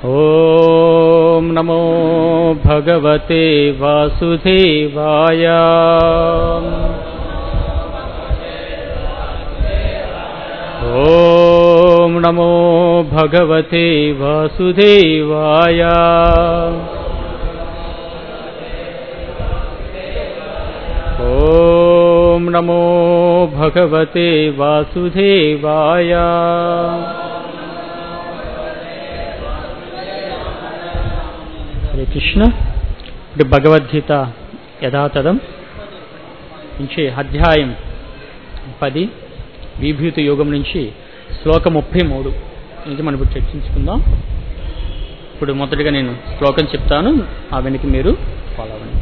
ॐ नमो भगवते वासुदेवाय ॐ नमो भगवते वासुदेवाय ॐ नमो भगवते वासुदेवाय హరే కృష్ణ ఇది భగవద్గీత యథాతథం నుంచి అధ్యాయం పది విభూతి యోగం నుంచి శ్లోకం ముప్పై మూడు నుంచి మనం ఇప్పుడు చర్చించుకుందాం ఇప్పుడు మొదటిగా నేను శ్లోకం చెప్తాను ఆ వెనక మీరు ఫాలో అవ్వండి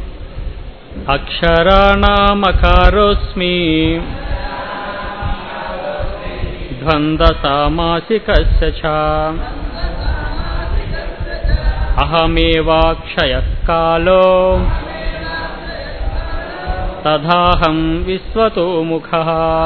అక్షరాణమకారోస్మి ద్వంద్వ సామాసికస్య చ అహమేవాక్షయः కాలో తదాహం విశ్వతో ముఖः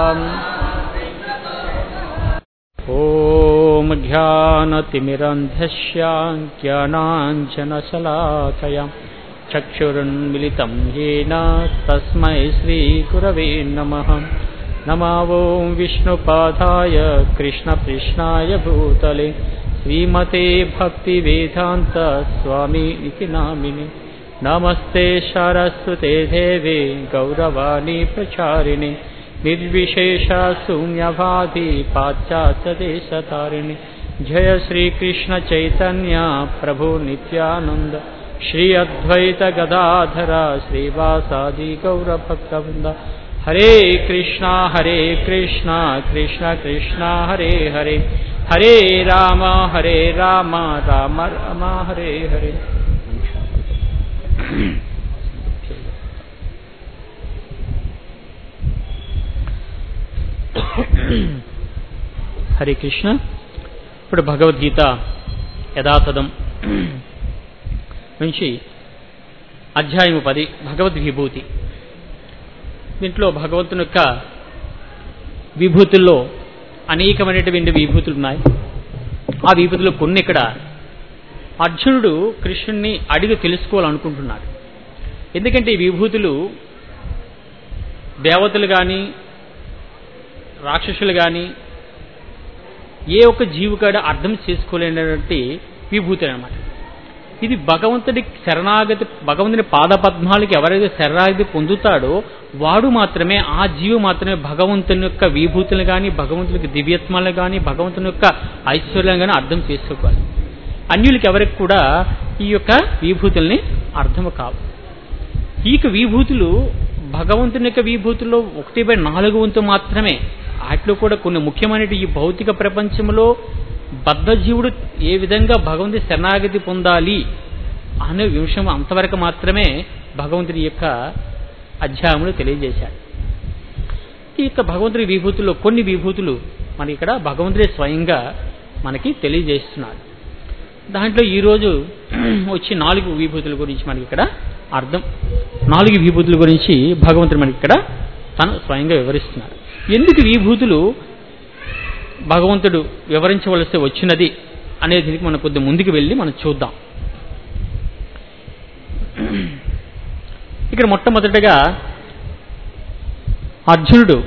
ఓం జ్ఞానతిమిరంధ్యస్య జ్ఞానాञ्जनशलाकया चक्षुरुन्मिलितं येन तस्मै श्रीगुरवे नमः नमा ॐ विष्णुपादाय कृष्णकृष्णाय भूतले श्रीमते भक्तिवेदान्त स्वामी इति नामिनि नमस्ते सरस्वते देवे गौरवाणी प्रचारिणि निर्विशेषशून्यभाति पाश्चात्यदेशतारिणि जय श्रीकृष्णचैतन्य प्रभु नित्यानन्द श्री अद्वैत गदाधर श्रीवासादि गौरभक्तवृन्द हरे कृष्णा हरे कृष्णा कृष्ण कृष्णा हरे हरे हरे राम हरे राम राम राम हरे हरे హరే కృష్ణ ఇప్పుడు భగవద్గీత యథాతథం నుంచి అధ్యాయము పది భగవద్ విభూతి దీంట్లో భగవంతుని యొక్క విభూతుల్లో అనేకమైనటువంటి విభూతులు ఉన్నాయి ఆ విభూతులు కొన్ని ఇక్కడ అర్జునుడు కృష్ణుణ్ణి అడిగి తెలుసుకోవాలనుకుంటున్నాడు ఎందుకంటే ఈ విభూతులు దేవతలు కానీ రాక్షసులు కానీ ఏ ఒక్క జీవికాడ అర్థం చేసుకోలేనటువంటి విభూతులు అనమాట ఇది భగవంతుడి శరణాగతి భగవంతుని పాదపద్మాలకి ఎవరైతే శరణాగతి పొందుతాడో వాడు మాత్రమే ఆ జీవి మాత్రమే భగవంతుని యొక్క విభూతులు కానీ భగవంతుని యొక్క దివ్యత్వాలను కానీ భగవంతుని యొక్క ఐశ్వర్యం కానీ అర్థం చేసుకోవాలి అన్యులకి ఎవరికి కూడా ఈ యొక్క విభూతుల్ని అర్థం కావు ఈ యొక్క విభూతులు భగవంతుని యొక్క విభూతుల్లో ఒకటి బై నాలుగు వంతు మాత్రమే వాటిలో కూడా కొన్ని ముఖ్యమైన ఈ భౌతిక ప్రపంచంలో బద్ధజీవుడు ఏ విధంగా భగవంతుడి శరణాగతి పొందాలి అనే విషయం అంతవరకు మాత్రమే భగవంతుడి యొక్క అధ్యాయములు తెలియజేశాడు ఈ యొక్క భగవంతుడి విభూతుల్లో కొన్ని విభూతులు మనకి ఇక్కడ భగవంతుడే స్వయంగా మనకి తెలియజేస్తున్నాడు దాంట్లో ఈరోజు వచ్చి నాలుగు విభూతుల గురించి మనకి ఇక్కడ అర్థం నాలుగు విభూతుల గురించి భగవంతుడు మనకి ఇక్కడ తను స్వయంగా వివరిస్తున్నాడు ఎందుకు విభూతులు భగవంతుడు వివరించవలసి వచ్చినది అనే దీనికి మనం కొద్ది ముందుకు వెళ్ళి మనం చూద్దాం ఇక్కడ మొట్టమొదటిగా అర్జునుడు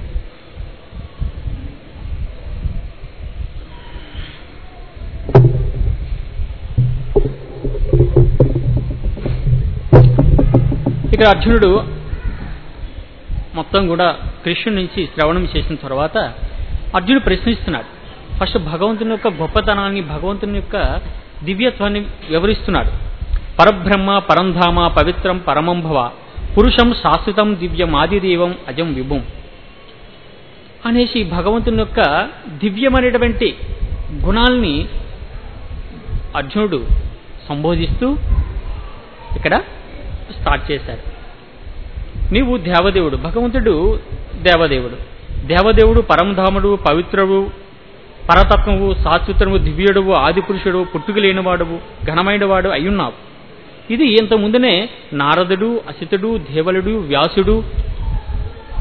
ఇక్కడ అర్జునుడు మొత్తం కూడా కృష్ణుడి నుంచి శ్రవణం చేసిన తర్వాత అర్జునుడు ప్రశ్నిస్తున్నాడు ఫస్ట్ భగవంతుని యొక్క గొప్పతనాన్ని భగవంతుని యొక్క దివ్యత్వాన్ని వివరిస్తున్నాడు పరబ్రహ్మ పరంధామ పవిత్రం పరమంభవ పురుషం శాశ్వతం దివ్యం ఆదిదేవం అజం విభుం అనేసి భగవంతుని యొక్క దివ్యమైనటువంటి గుణాల్ని అర్జునుడు సంబోధిస్తూ ఇక్కడ స్టార్ట్ చేశాడు నీవు దేవదేవుడు భగవంతుడు దేవదేవుడు దేవదేవుడు పరమధాముడు పవిత్రుడు పరతత్వము శాశ్వతము దివ్యుడువు ఆదిపురుషుడు పుట్టుకలేనివాడువు ఘనమైనవాడు అయ్యున్నావు ఇది ఇంత ముందునే నారదుడు అసితుడు దేవలుడు వ్యాసుడు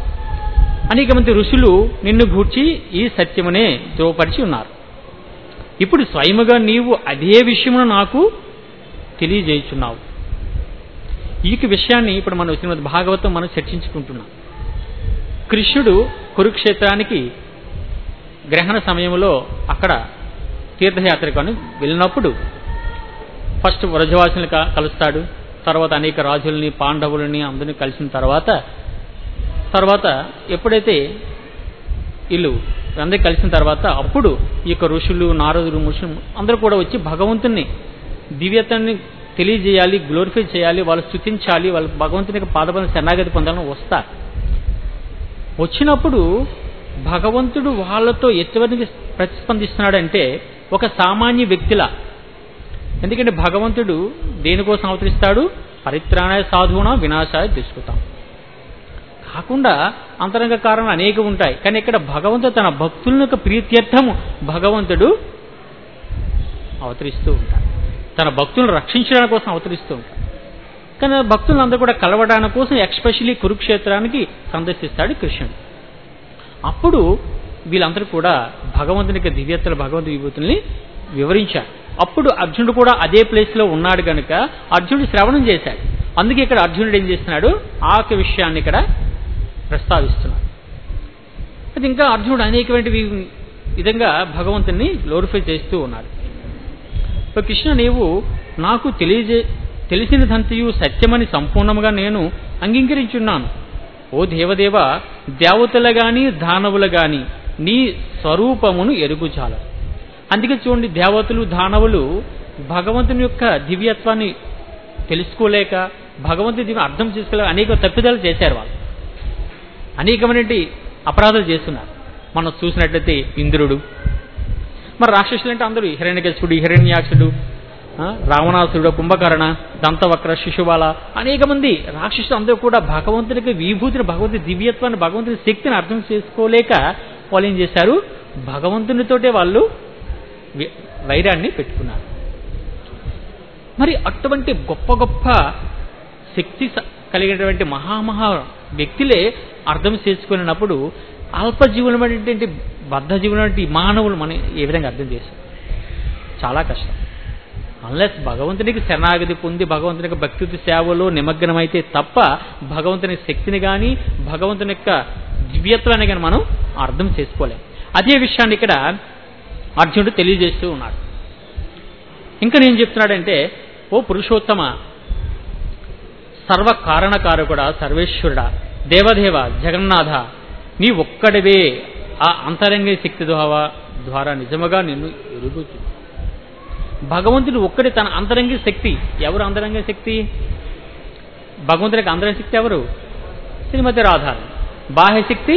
అనేక మంది ఋషులు నిన్ను గూర్చి ఈ సత్యమునే ధ్రువపరిచి ఉన్నారు ఇప్పుడు స్వయముగా నీవు అదే విషయమును నాకు తెలియజేయుచున్నావు ఈ విషయాన్ని ఇప్పుడు మనం శ్రీమద్ భాగవతం మనం చర్చించుకుంటున్నాం కృష్ణుడు కురుక్షేత్రానికి గ్రహణ సమయంలో అక్కడ తీర్థయాత్రకు అని వెళ్ళినప్పుడు ఫస్ట్ వ్రజవాసుని క- కలుస్తాడు తర్వాత అనేక రాజుల్ని పాండవులని అందరిని కలిసిన తర్వాత తర్వాత ఎప్పుడైతే వీళ్ళు అందరికి కలిసిన తర్వాత అప్పుడు ఈ యొక్క ఋషులు నారదులు ముషులు అందరూ కూడా వచ్చి భగవంతుని దివ్యతని తెలియజేయాలి గ్లోరిఫై చేయాలి వాళ్ళు స్థుతించాలి వాళ్ళు భగవంతుని యొక్క పాదపద శరణాగతి పొందాలని వస్తారు వచ్చినప్పుడు భగవంతుడు వాళ్ళతో ఎటువంటి ప్రతిస్పందిస్తున్నాడంటే ఒక సామాన్య వ్యక్తిలా ఎందుకంటే భగవంతుడు దేనికోసం అవతరిస్తాడు పరిత్రాణాయ సాధువున వినాశాయ తీసుకుతాం కాకుండా అంతరంగ కారణాలు అనేక ఉంటాయి కానీ ఇక్కడ భగవంతుడు తన భక్తుల యొక్క ప్రీత్యర్థము భగవంతుడు అవతరిస్తూ ఉంటాడు తన భక్తులను రక్షించడానికి కోసం అవతరిస్తూ ఉంటాడు కానీ ఆ భక్తులందరూ కూడా కలవడానికి కోసం ఎక్స్పెషలీ కురుక్షేత్రానికి సందర్శిస్తాడు కృష్ణుడు అప్పుడు వీళ్ళందరూ కూడా భగవంతుని యొక్క దివ్యత్తుల భగవంతు విభూతుల్ని వివరించారు అప్పుడు అర్జునుడు కూడా అదే ప్లేస్ లో ఉన్నాడు గనుక అర్జునుడు శ్రవణం చేశాడు అందుకే ఇక్కడ అర్జునుడు ఏం చేస్తున్నాడు ఆ యొక్క విషయాన్ని ఇక్కడ ప్రస్తావిస్తున్నాడు అది ఇంకా అర్జునుడు అనేకమైన వి- విధంగా భగవంతుని గ్లోరిఫై చేస్తూ ఉన్నాడు సో కృష్ణ నీవు నాకు తెలియజే తెలిసినదంతయు సత్యమని సంపూర్ణముగా నేను అంగీకరించున్నాను ఓ దేవదేవ దేవతల గాని దానవుల గాని నీ స్వరూపమును ఎరుగుచాల అందుకే చూడండి దేవతలు దానవులు భగవంతుని యొక్క దివ్యత్వాన్ని తెలుసుకోలేక భగవంతుని దివ్య అర్థం చేసుకోలేక అనేక తప్పిదాలు చేశారు వాళ్ళు అనేకమైన అపరాధాలు చేస్తున్నారు మనం చూసినట్లయితే ఇంద్రుడు మరి రాక్షసులు అంటే అందరూ హిరణ్యకశుడు హిరణ్యాక్షుడు ఆ, రావణాసురుడు కుంభకర్ణ దంతవక్ర శిశుబాల అనేక మంది రాక్షసులు అందరూ కూడా భగవంతునికి విభూతిని భగవంతుని దివ్యత్వాన్ని భగవంతుని శక్తిని అర్థం చేసుకోలేక వాళ్ళు ఏం చేశారు భగవంతునితోటే వాళ్ళు వి- వైరాన్ని పెట్టుకున్నారు మరి అటువంటి గొప్ప గొప్ప శక్తి స- కలిగినటువంటి మహామహా వ్యక్తులే అర్థం చేసుకున్నప్పుడు అల్పజీవులమైనటువంటి బద్ధ జీవులైనటువంటి మానవులు మనం ఏ విధంగా అర్థం చేస్తాం చాలా కష్టం అన్లెస్ భగవంతునికి శరణాగతి పొంది భగవంతునికి భక్తి సేవలో నిమగ్నమైతే తప్ప భగవంతుని శక్తిని కానీ భగవంతుని యొక్క దివ్యత్వాన్ని కానీ మనం అర్థం చేసుకోలేం అదే విషయాన్ని ఇక్కడ అర్జునుడు తెలియజేస్తూ ఉన్నాడు ఇంకా నేను చెప్తున్నాడంటే ఓ పురుషోత్తమ సర్వ కారణకారకుడా సర్వేశ్వరుడా దేవదేవ జగన్నాథ నీ ఒక్కడివే ఆ అంతరంగ శక్తి ద్వారా ద్వారా నిజముగా నిన్ను ఎరుగుతు భగవంతుడు ఒక్కడి తన అంతరంగ శక్తి ఎవరు అంతరంగ శక్తి భగవంతునికి అంతరంగ శక్తి ఎవరు శ్రీమతి రాధా బాహ్య శక్తి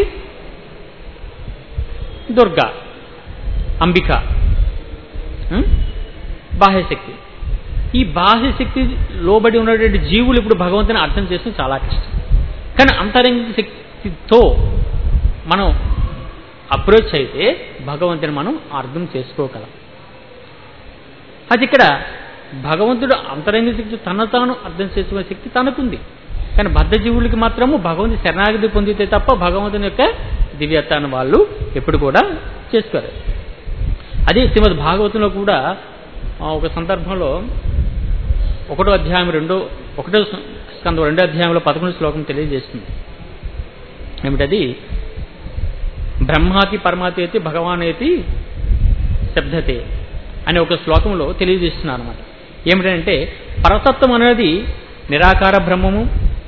దుర్గా అంబిక ఉం? బాహ్య శక్తి ఈ బాహ్య శక్తి లోబడి ఉన్నటువంటి జీవులు ఇప్పుడు భగవంతుని అర్థం చేసుకోవడం చాలా కష్టం కానీ అంతరంగ శక్తితో మనం అప్రోచ్ అయితే భగవంతుని మనం అర్థం చేసుకోగలం అది ఇక్కడ భగవంతుడు అంతరంగ శక్తి తన తాను అర్థం చేసుకునే శక్తి తనకుంది కానీ బద్ధ జీవులకి మాత్రము భగవంతు శరణాగతి పొందితే తప్ప భగవంతుని యొక్క దివ్యత్వాన్ని వాళ్ళు ఎప్పుడు కూడా చేసుకోరు అదే శ్రీమద్ భాగవతంలో కూడా ఆ, ఒక సందర్భంలో ఒకటో అధ్యాయం రెండో ఒకటో స్కందం రెండో అధ్యాయంలో పదకొండు శ్లోకం తెలియజేస్తుంది ఏమిటది బ్రహ్మాతి పరమాతి భగవానేతి శబ్దతే అనే ఒక శ్లోకంలో తెలియజేస్తున్నారు అనమాట ఏమిటంటే పరతత్వం అనేది నిరాకార బ్రహ్మము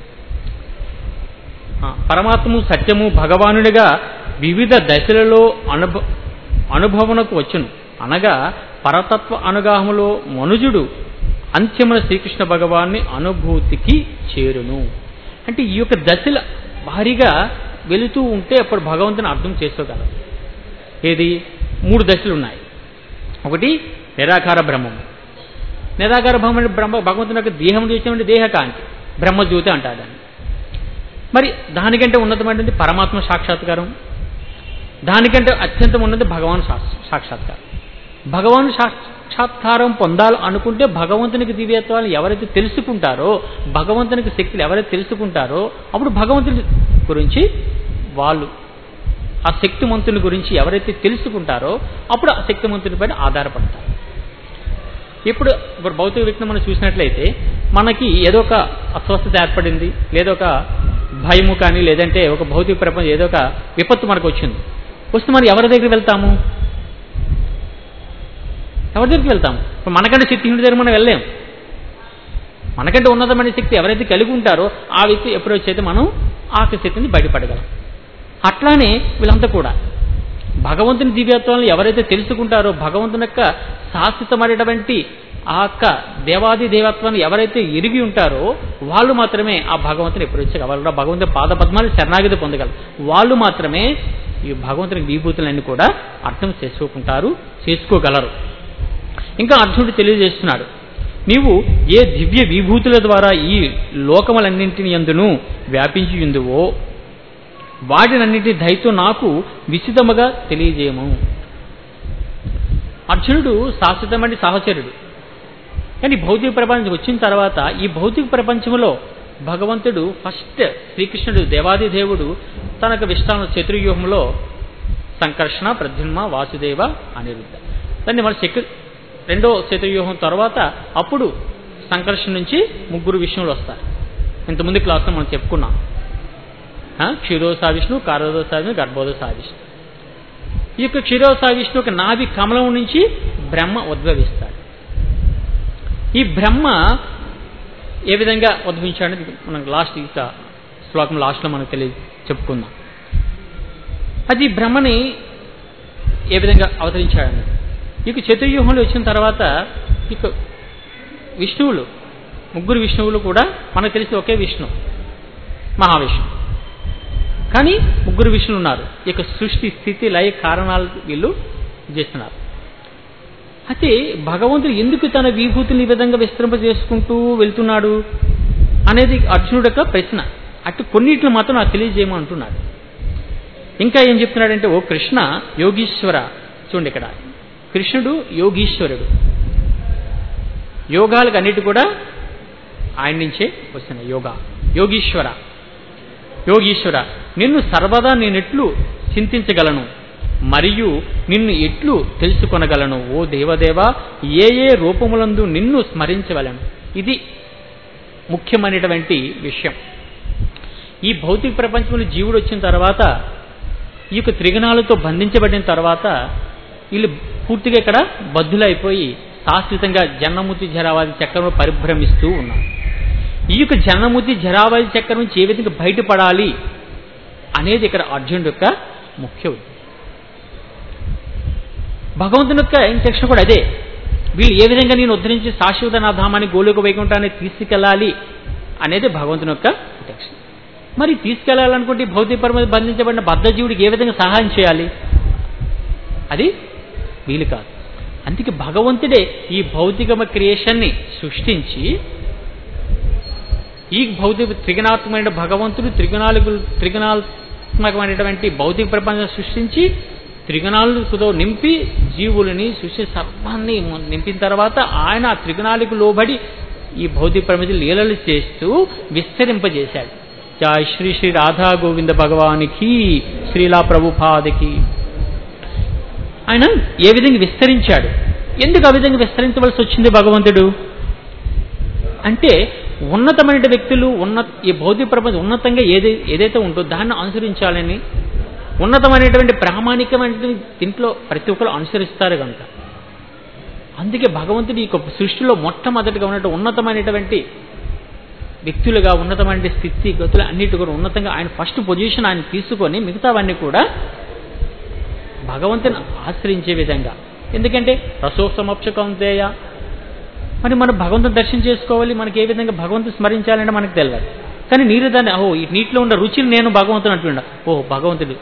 ఆ, పరమాత్మము సత్యము భగవానుడిగా వివిధ దశలలో అనుభ అనుభవనకు వచ్చును అనగా పరతత్వ అనుగాహములో మనుజుడు అంత్యమున శ్రీకృష్ణ భగవాన్ని అనుభూతికి చేరును అంటే ఈ యొక్క దశల భారీగా వెళుతూ ఉంటే అప్పుడు భగవంతుని అర్థం చేసుకోగలం ఏది మూడు దశలు ఉన్నాయి ఒకటి నిరాకార బ్రహ్మము నిరాకార బ్రహ్మ అంటే బ్రహ్మ భగవంతుని యొక్క దేహం చేసినటువంటి దేహకాంతి బ్రహ్మజ్యోతి అంటారు దాన్ని మరి దానికంటే ఉన్నతమైనది పరమాత్మ సాక్షాత్కారం దానికంటే అత్యంతం ఉన్నది భగవాన్ సాక్ష- సాక్షాత్కారం భగవాన్ సాక్షాత్కారం పొందాలి అనుకుంటే భగవంతునికి దివ్యత్వాలు ఎవరైతే తెలుసుకుంటారో భగవంతునికి శక్తులు ఎవరైతే తెలుసుకుంటారో అప్పుడు భగవంతుని గురించి వాళ్ళు ఆ శక్తిమంతుని గురించి ఎవరైతే తెలుసుకుంటారో అప్పుడు ఆ శక్తిమంతుని పైన ఆధారపడతారు ఇప్పుడు ఇప్పుడు భౌతిక వ్యక్తిని మనం చూసినట్లయితే మనకి ఏదో ఒక అస్వస్థత ఏర్పడింది లేదో ఒక భయము కానీ లేదంటే ఒక భౌతిక ప్రపంచం ఏదో ఒక విపత్తు మనకు వచ్చింది వస్తే మనం ఎవరి దగ్గరికి వెళ్తాము ఎవరి దగ్గరికి వెళ్తాము ఇప్పుడు మనకంటే శక్తిహీనుడి దగ్గర మనం వెళ్ళలేం మనకంటే ఉన్నతమైన శక్తి ఎవరైతే కలిగి ఉంటారో ఆ వ్యక్తి ఎప్పుడు వచ్చైతే మనం ఆ శక్తిని బయటపడగలం అట్లానే వీళ్ళంతా కూడా భగవంతుని దివ్యత్వాలను ఎవరైతే తెలుసుకుంటారో భగవంతుని యొక్క శాశ్వతమైనటువంటి ఆ యొక్క దేవాది దేవత్వాన్ని ఎవరైతే ఎరిగి ఉంటారో వాళ్ళు మాత్రమే ఆ భగవంతుని ఎప్పుడు వచ్చగలరు భగవంతుని పాద పద్మాలు శరణాగతి పొందగలరు వాళ్ళు మాత్రమే ఈ భగవంతుని విభూతులన్నీ కూడా అర్థం చేసుకోకుంటారు చేసుకోగలరు ఇంకా అర్జునుడు తెలియజేస్తున్నాడు నీవు ఏ దివ్య విభూతుల ద్వారా ఈ లోకములన్నింటిని ఎందును వ్యాపించి ఉందువో వాటినన్నిటి దయతో నాకు విశితముగా తెలియజేయము అర్జునుడు శాశ్వతమైన సహచరుడు కానీ భౌతిక ప్రపంచం వచ్చిన తర్వాత ఈ భౌతిక ప్రపంచంలో భగవంతుడు ఫస్ట్ శ్రీకృష్ణుడు దేవాది దేవుడు తనకు విష్టాన చతుర్వ్యూహంలో సంకర్షణ ప్రద్యుమ్న వాసుదేవ అనిరుద్ధ దాన్ని మన చక్ర రెండో చతుర్వ్యూహం తర్వాత అప్పుడు సంకర్షణ నుంచి ముగ్గురు విష్ణువులు వస్తారు ఇంతకుముందు క్లాస్లో మనం చెప్పుకున్నాం క్షీరోసా విష్ణు కారోదోసా విష్ణు గర్భోదోసా విష్ణు ఈ యొక్క క్షీరోసా విష్ణు ఒక నాభి కమలం నుంచి బ్రహ్మ ఉద్భవిస్తాడు ఈ బ్రహ్మ ఏ విధంగా ఉద్భవించాడని మనం లాస్ట్ ఇక శ్లోకం లాస్ట్లో మనకు తెలియ చెప్పుకుందాం అది బ్రహ్మని ఏ విధంగా అవతరించాడని ఇక చతుర్వ్యూహంలో వచ్చిన తర్వాత ఇక విష్ణువులు ముగ్గురు విష్ణువులు కూడా మనకు తెలిసి ఒకే విష్ణు మహావిష్ణు కానీ ముగ్గురు విష్ణులు ఉన్నారు ఇక సృష్టి స్థితి లయ కారణాలు వీళ్ళు చేస్తున్నారు అయితే భగవంతుడు ఎందుకు తన విభూతిని ఈ విధంగా విస్తరింపజేసుకుంటూ వెళ్తున్నాడు అనేది అర్జునుడు యొక్క ప్రశ్న అటు కొన్నిట్లు మాత్రం నాకు తెలియజేయమని అంటున్నాడు ఇంకా ఏం చెప్తున్నాడంటే ఓ కృష్ణ యోగీశ్వర చూడండి ఇక్కడ కృష్ణుడు యోగీశ్వరుడు యోగాలకు అన్నిటి కూడా ఆయన నుంచే వస్తున్నాయి యోగా యోగీశ్వర యోగీశ్వర నిన్ను సర్వదా నేనెట్లు చింతించగలను మరియు నిన్ను ఎట్లు తెలుసుకొనగలను ఓ దేవదేవ ఏ ఏ రూపములందు నిన్ను స్మరించవలను ఇది ముఖ్యమైనటువంటి విషయం ఈ భౌతిక ప్రపంచంలో జీవుడు వచ్చిన తర్వాత ఈ యొక్క త్రిగణాలతో బంధించబడిన తర్వాత వీళ్ళు పూర్తిగా ఇక్కడ బద్దులైపోయి శాశ్వతంగా జన్మముతి జరావాది చక్రంలో పరిభ్రమిస్తూ ఉన్నారు ఈ యొక్క జన్మముతి జరావాది చక్రం నుంచి ఏ విధంగా బయటపడాలి అనేది ఇక్కడ అర్జునుడు యొక్క ముఖ్య ఉద్దేశం భగవంతుని యొక్క ఇంటెక్షన్ కూడా అదే వీళ్ళు ఏ విధంగా నేను ఉద్ధరించి శాశ్వత నా ధామాన్ని గోలోక వైకుంఠాన్ని తీసుకెళ్ళాలి అనేది భగవంతుని యొక్క ఇంటెక్షన్ మరి తీసుకెళ్లాలనుకుంటే భౌతిక పరమైన బంధించబడిన బద్ధజీవుడికి ఏ విధంగా సహాయం చేయాలి అది వీలు కాదు అందుకే భగవంతుడే ఈ భౌతిక క్రియేషన్ని సృష్టించి ఈ భౌతిక త్రిగుణాత్మకమైన భగవంతుడు త్రిగుణాలకు త్రిగుణాత్మకమైనటువంటి భౌతిక ప్రపంచం సృష్టించి త్రిగుణాలతో నింపి జీవులని సృష్టి సర్వాన్ని నింపిన తర్వాత ఆయన ఆ త్రిగుణాలకు లోబడి ఈ భౌతిక ప్రపంచం లీలలు చేస్తూ విస్తరింపజేశాడు జై శ్రీ శ్రీ రాధా గోవింద భగవానికి శ్రీలా ప్రభుపాదికి ఆయన ఏ విధంగా విస్తరించాడు ఎందుకు ఆ విధంగా విస్తరించవలసి వచ్చింది భగవంతుడు అంటే ఉన్నతమైన వ్యక్తులు ఉన్న ఈ భౌతిక ప్రపంచం ఉన్నతంగా ఏదై ఏదైతే ఉంటుందో దాన్ని అనుసరించాలని ఉన్నతమైనటువంటి ప్రామాణికమైనటువంటి దీంట్లో ప్రతి ఒక్కరు అనుసరిస్తారు కనుక అందుకే భగవంతుడి ఈ సృష్టిలో మొట్టమొదటిగా ఉన్నట్టు ఉన్నతమైనటువంటి వ్యక్తులుగా ఉన్నతమైన స్థితి గతులు అన్నిటి కూడా ఉన్నతంగా ఆయన ఫస్ట్ పొజిషన్ ఆయన తీసుకొని మిగతావన్నీ కూడా భగవంతుని ఆశ్రయించే విధంగా ఎందుకంటే రసోసమోక్షకంతేయ మరి మనం భగవంతుని దర్శనం చేసుకోవాలి మనకి ఏ విధంగా భగవంతుని స్మరించాలంటే మనకు తెలియదు కానీ నీరు దాన్ని ఓ ఈ నీటిలో ఉన్న రుచిని నేను భగవంతుని అంటుండ ఓ భగవంతుడు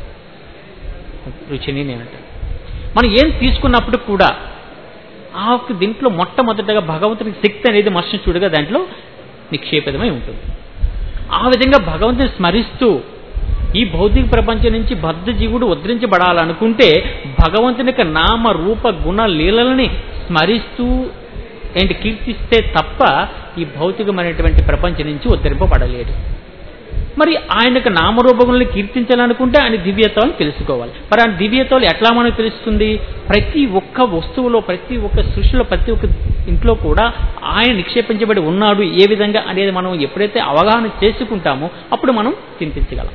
రుచిని నేను అంటాను మనం ఏం తీసుకున్నప్పుడు కూడా ఆ యొక్క దీంట్లో మొట్టమొదటగా భగవంతునికి శక్తి అనేది మర్షం చూడగా దాంట్లో నిక్షేపితమై ఉంటుంది ఆ విధంగా భగవంతుని స్మరిస్తూ ఈ భౌతిక ప్రపంచం నుంచి బద్ధ జీవుడు ఉద్ధరించబడాలనుకుంటే భగవంతుని యొక్క నామ రూప గుణ లీలలని స్మరిస్తూ ఏంటి కీర్తిస్తే తప్ప ఈ భౌతికమైనటువంటి ప్రపంచం నుంచి ఉద్ధరింపబడలేడు మరి ఆయన యొక్క నామరూపములను కీర్తించాలనుకుంటే ఆయన దివ్యత్వాలు తెలుసుకోవాలి మరి ఆయన దివ్యత్వాలు ఎట్లా మనకు తెలుస్తుంది ప్రతి ఒక్క వస్తువులో ప్రతి ఒక్క సృష్టిలో ప్రతి ఒక్క ఇంట్లో కూడా ఆయన నిక్షేపించబడి ఉన్నాడు ఏ విధంగా అనేది మనం ఎప్పుడైతే అవగాహన చేసుకుంటామో అప్పుడు మనం చింతించగలం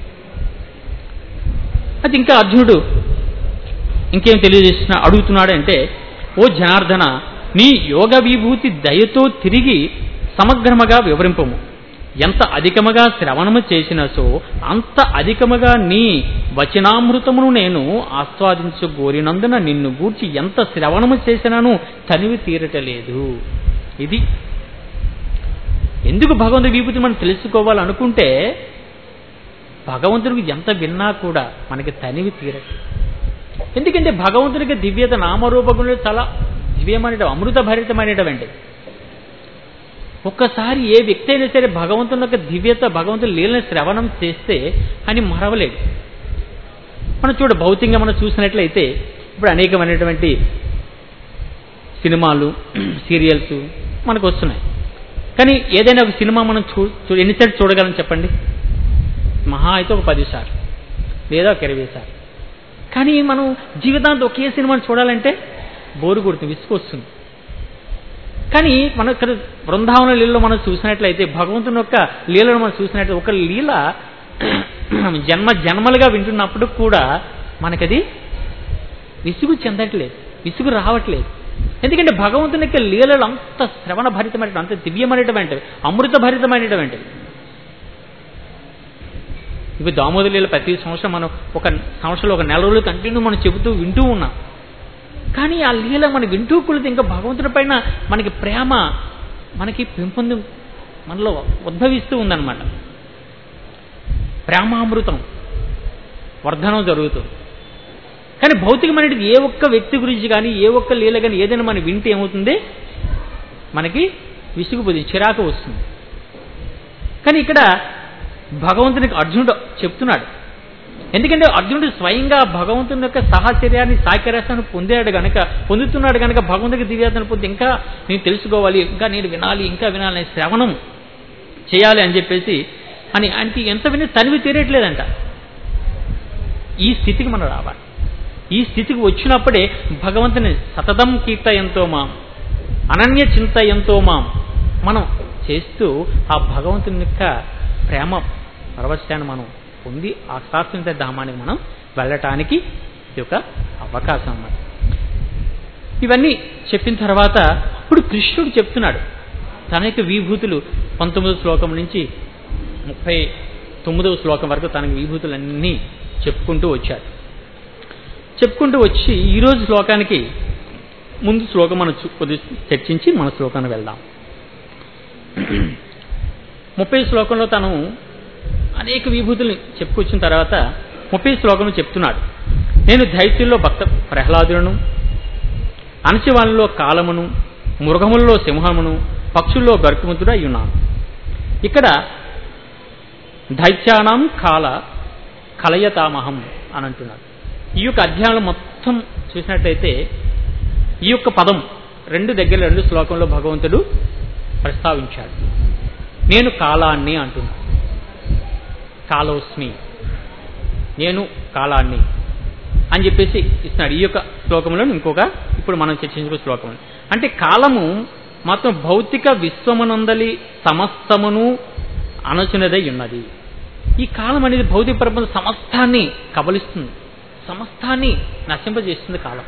అది ఇంకా అర్జునుడు ఇంకేం తెలియజేస్తున్నా అడుగుతున్నాడు అంటే ఓ జనార్దన నీ యోగ విభూతి దయతో తిరిగి సమగ్రముగా వివరింపము ఎంత అధికముగా శ్రవణము చేసినసో అంత అధికముగా నీ వచనామృతమును నేను ఆస్వాదించగోరినందున నిన్ను గూర్చి ఎంత శ్రవణము చేసినాను తనివి తీరటలేదు ఇది ఎందుకు భగవంతుడి విభూతి మనం తెలుసుకోవాలనుకుంటే భగవంతుడికి ఎంత విన్నా కూడా మనకి తనివి తీరదు ఎందుకంటే భగవంతుడికి దివ్యత నామరూపములు చాలా దివ్యమైన అమృత భరితమైనటువంటి ఒక్కసారి ఏ వ్యక్తి అయినా సరే భగవంతుని యొక్క దివ్యత భగవంతుని లీలని శ్రవణం చేస్తే అని మరవలేడు మనం చూడ భౌతికంగా మనం చూసినట్లయితే ఇప్పుడు అనేకమైనటువంటి సినిమాలు సీరియల్స్ మనకు వస్తున్నాయి కానీ ఏదైనా ఒక సినిమా మనం చూ చూ ఎన్నిసార్లు చూడగలం చెప్పండి మహా అయితే ఒక పది సార్లు లేదా ఒక ఇరవై సార్లు కానీ మనం జీవితాంతం ఒకే సినిమాని చూడాలంటే బోరు కొడుతుంది విసుకొస్తుంది కానీ మనం ఇక్కడ బృందావన లీలలో మనం చూసినట్లయితే భగవంతుని యొక్క లీలను మనం చూసినట్లయితే ఒక లీల జన్మ జన్మలుగా వింటున్నప్పుడు కూడా మనకది విసుగు చెందట్లేదు విసుగు రావట్లేదు ఎందుకంటే భగవంతుని యొక్క లీలలు అంత శ్రవణ భరితమైనటువంటి అంత దివ్యమైనటువంటివి అమృత భరితమైనటువంటివి ఇవి దామోదర లీల ప్రతి సంవత్సరం మనం ఒక సంవత్సరంలో ఒక నెల రోజులు కంటిన్యూ మనం చెబుతూ వింటూ ఉన్నాం కానీ ఆ లీల మనం వింటూ కొలితే ఇంకా భగవంతుడి పైన మనకి ప్రేమ మనకి పెంపొంది మనలో ఉద్భవిస్తూ ఉందన్నమాట ప్రేమామృతం వర్ధనం జరుగుతుంది కానీ భౌతికమైనది ఏ ఒక్క వ్యక్తి గురించి కానీ ఏ ఒక్క లీల కానీ ఏదైనా మనం వింటే ఏమవుతుంది మనకి విసుగుపోతుంది చిరాకు వస్తుంది కానీ ఇక్కడ భగవంతునికి అర్జునుడు చెప్తున్నాడు ఎందుకంటే అర్జునుడు స్వయంగా భగవంతుని యొక్క సాహచర్యాన్ని సాకర్యాన్ని పొందాడు గనక పొందుతున్నాడు గనక భగవంతుడికి దివ్యాతను పొంది ఇంకా నేను తెలుసుకోవాలి ఇంకా నేను వినాలి ఇంకా వినాలి అనే శ్రవణం చేయాలి అని చెప్పేసి అని ఆయనకి ఎంత విని తనివి తీరట్లేదంట ఈ స్థితికి మనం రావాలి ఈ స్థితికి వచ్చినప్పుడే భగవంతుని సతతం కీర్తయంతో మాం అనన్య చింతయంతో మాం మనం చేస్తూ ఆ భగవంతుని యొక్క ప్రేమ పరవశ్యాన్ని మనం పొంది ఆ శాశ్వత ధామానికి మనం వెళ్ళటానికి ఇది ఒక అవకాశం అన్నమాట ఇవన్నీ చెప్పిన తర్వాత ఇప్పుడు కృష్ణుడు చెప్తున్నాడు తన యొక్క విభూతులు పంతొమ్మిదో శ్లోకం నుంచి ముప్పై తొమ్మిదవ శ్లోకం వరకు తనకి విభూతులన్నీ చెప్పుకుంటూ వచ్చాడు చెప్పుకుంటూ వచ్చి ఈరోజు శ్లోకానికి ముందు శ్లోకం మనం కొద్ది చర్చించి మన శ్లోకానికి వెళ్దాం ముప్పై శ్లోకంలో తను అనేక విభూతుల్ని చెప్పుకొచ్చిన తర్వాత ముప్పై శ్లోకంలో చెప్తున్నాడు నేను దైత్యుల్లో భక్త ప్రహ్లాదులను అణచివాళ్ళలో కాలమును మృగములలో సింహమును పక్షుల్లో గర్కుముతుడు అయ్యున్నాను ఇక్కడ దైత్యానం కాల కలయతామహం అని అంటున్నాడు ఈ యొక్క అధ్యాయంలో మొత్తం చూసినట్టయితే ఈ యొక్క పదం రెండు దగ్గర రెండు శ్లోకంలో భగవంతుడు ప్రస్తావించాడు నేను కాలాన్ని అంటున్నాను కాలోస్మి నేను కాలాన్ని అని చెప్పేసి ఇస్తున్నాడు ఈ యొక్క శ్లోకంలో ఇంకొక ఇప్పుడు మనం చర్చించుకున్న శ్లోకం అంటే కాలము మొత్తం భౌతిక విశ్వమునందలి సమస్తమును అనచునదై ఉన్నది ఈ కాలం అనేది భౌతిక ప్రపంచ సమస్తాన్ని కబలిస్తుంది సమస్తాన్ని నశింపజేస్తుంది కాలం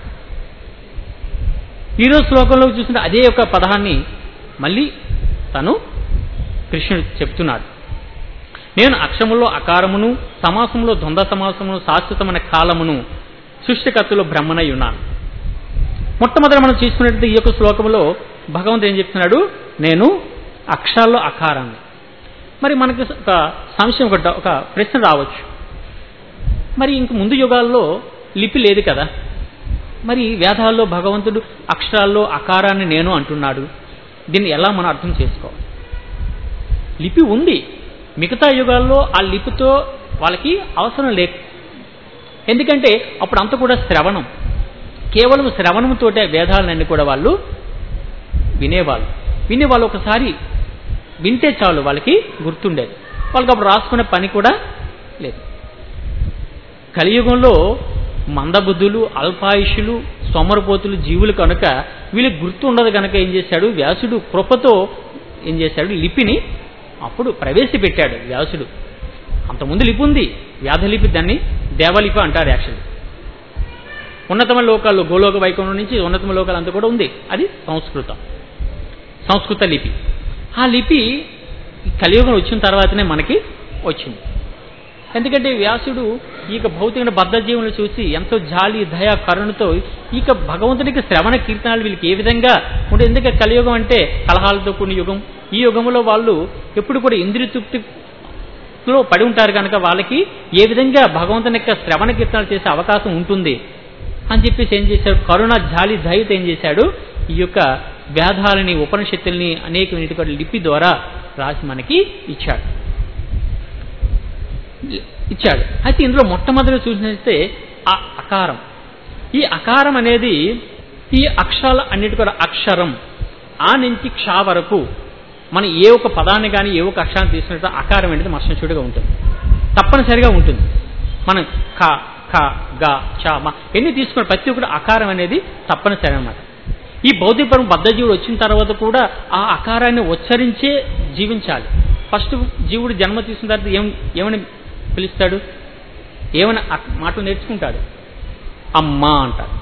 ఈరోజు శ్లోకంలో చూసిన అదే యొక్క పదాన్ని మళ్ళీ తను కృష్ణుడు చెప్తున్నాడు నేను అక్షములో అకారమును సమాసంలో ద్వంద్వ సమాసమును శాశ్వతమైన కాలమును సృష్టికర్తలో బ్రహ్మనై ఉన్నాను మొట్టమొదటి మనం చూసుకున్నట్టు ఈ యొక్క శ్లోకంలో భగవంతుడు ఏం చెప్తున్నాడు నేను అక్షరాల్లో అకారాన్ని మరి మనకి ఒక సంశయం ఒక ఒక ప్రశ్న రావచ్చు మరి ఇంక ముందు యుగాల్లో లిపి లేదు కదా మరి వేదాల్లో భగవంతుడు అక్షరాల్లో అకారాన్ని నేను అంటున్నాడు దీన్ని ఎలా మనం అర్థం చేసుకోవాలి లిపి ఉంది మిగతా యుగాల్లో ఆ లిపితో వాళ్ళకి అవసరం లేక ఎందుకంటే అప్పుడు అంతా కూడా శ్రవణం కేవలం శ్రవణంతోటే వేదాలన్నీ కూడా వాళ్ళు వినేవాళ్ళు వినే వాళ్ళు ఒకసారి వింటే చాలు వాళ్ళకి గుర్తుండేది వాళ్ళకి అప్పుడు రాసుకునే పని కూడా లేదు కలియుగంలో మందబుద్ధులు అల్పాయుషులు సోమరపోతులు జీవులు కనుక వీళ్ళకి గుర్తు ఉండదు కనుక ఏం చేశాడు వ్యాసుడు కృపతో ఏం చేశాడు లిపిని అప్పుడు ప్రవేశపెట్టాడు వ్యాసుడు అంతకుముందు లిపి ఉంది వ్యాధలిపి దాన్ని దేవలిపి అంటారు యాక్చువల్లీ ఉన్నతమ లోకాల్లో గోలోక వైకుంఠం నుంచి ఉన్నతమ లోకాలు అంతా కూడా ఉంది అది సంస్కృతం సంస్కృత లిపి ఆ లిపి ఈ కలియుగం వచ్చిన తర్వాతనే మనకి వచ్చింది ఎందుకంటే వ్యాసుడు ఈక భౌతిక బద్ధ జీవులను చూసి ఎంతో జాలి దయ కరుణతో ఈక భగవంతునికి శ్రవణ కీర్తనాలు వీళ్ళకి ఏ విధంగా ఉంటే ఎందుకంటే కలియుగం అంటే కలహాలతో కూడిన యుగం ఈ యుగంలో వాళ్ళు ఎప్పుడు కూడా ఇంద్రియ తృప్తిలో పడి ఉంటారు కనుక వాళ్ళకి ఏ విధంగా భగవంతుని యొక్క శ్రవణ కీర్తనాలు చేసే అవకాశం ఉంటుంది అని చెప్పేసి ఏం చేశాడు కరుణ జాలి దయతో ఏం చేశాడు ఈ యొక్క వేదాలని ఉపనిషత్తుల్ని అనేక లిపి ద్వారా రాసి మనకి ఇచ్చాడు ఇచ్చాడు అయితే ఇందులో మొట్టమొదటి చూసినట్టే ఆ అకారం ఈ అకారం అనేది ఈ అక్షరాల అన్నిటి కూడా అక్షరం ఆ నుంచి క్ష వరకు మనం ఏ ఒక పదాన్ని కానీ ఏ ఒక అక్షరాన్ని తీసుకున్నట్టు అకారం అనేది మర్షణచుడిగా ఉంటుంది తప్పనిసరిగా ఉంటుంది మనం క ఖ గ చ మ ఎన్ని తీసుకున్న ప్రతి ఒక్కటి అకారం అనేది తప్పనిసరి అనమాట ఈ భౌతికపరం బద్ధజీవుడు వచ్చిన తర్వాత కూడా ఆ అకారాన్ని ఉచ్చరించే జీవించాలి ఫస్ట్ జీవుడు జన్మ తీసుకున్న తర్వాత ఏం ఏమని పిలుస్తాడు ఏమని మాటలు నేర్చుకుంటాడు అమ్మా అంటాడు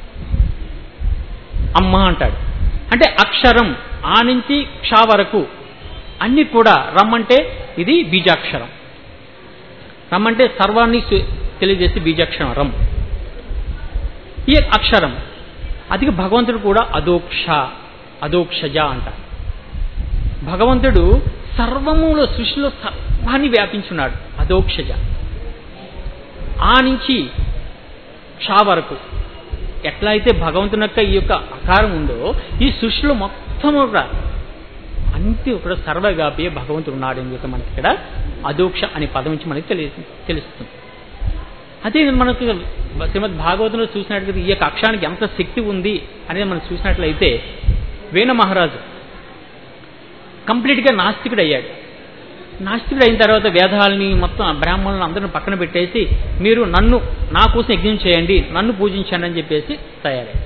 అమ్మా అంటాడు అంటే అక్షరం ఆ నుంచి క్ష వరకు అన్ని కూడా రమ్మంటే ఇది బీజాక్షరం రమ్మంటే సర్వాన్ని తెలియజేసి బీజాక్షరం రమ్ ఈ అక్షరం అది భగవంతుడు కూడా అదోక్ష అదోక్షజ అంటారు భగవంతుడు సర్వములో సృష్టిలో సర్వాన్ని వ్యాపించున్నాడు అదోక్షజ ఆ నుంచి క్ష వరకు ఎట్లా అయితే భగవంతుని యొక్క ఈ యొక్క ఆకారం ఉందో ఈ సృష్టిలో మొత్తం కూడా అంతే ఒక సర్వవ్యాపి భగవంతుడు ఉన్నాడు అని చెప్పి మనకి ఇక్కడ అదోక్ష అనే పదం నుంచి మనకి తెలియ తెలుస్తుంది అదే మనకు శ్రీమద్ భాగవతంలో చూసినట్లయితే ఈ యొక్క అక్షరానికి ఎంత శక్తి ఉంది అనేది మనం చూసినట్లయితే వేణ మహారాజు కంప్లీట్గా నాస్తికుడు అయ్యాడు నాస్తికుడు అయిన తర్వాత వేదాలని మొత్తం బ్రాహ్మణులను అందరిని పక్కన పెట్టేసి మీరు నన్ను నా కోసం యజ్ఞం చేయండి నన్ను పూజించండి అని చెప్పేసి తయారయ్యాడు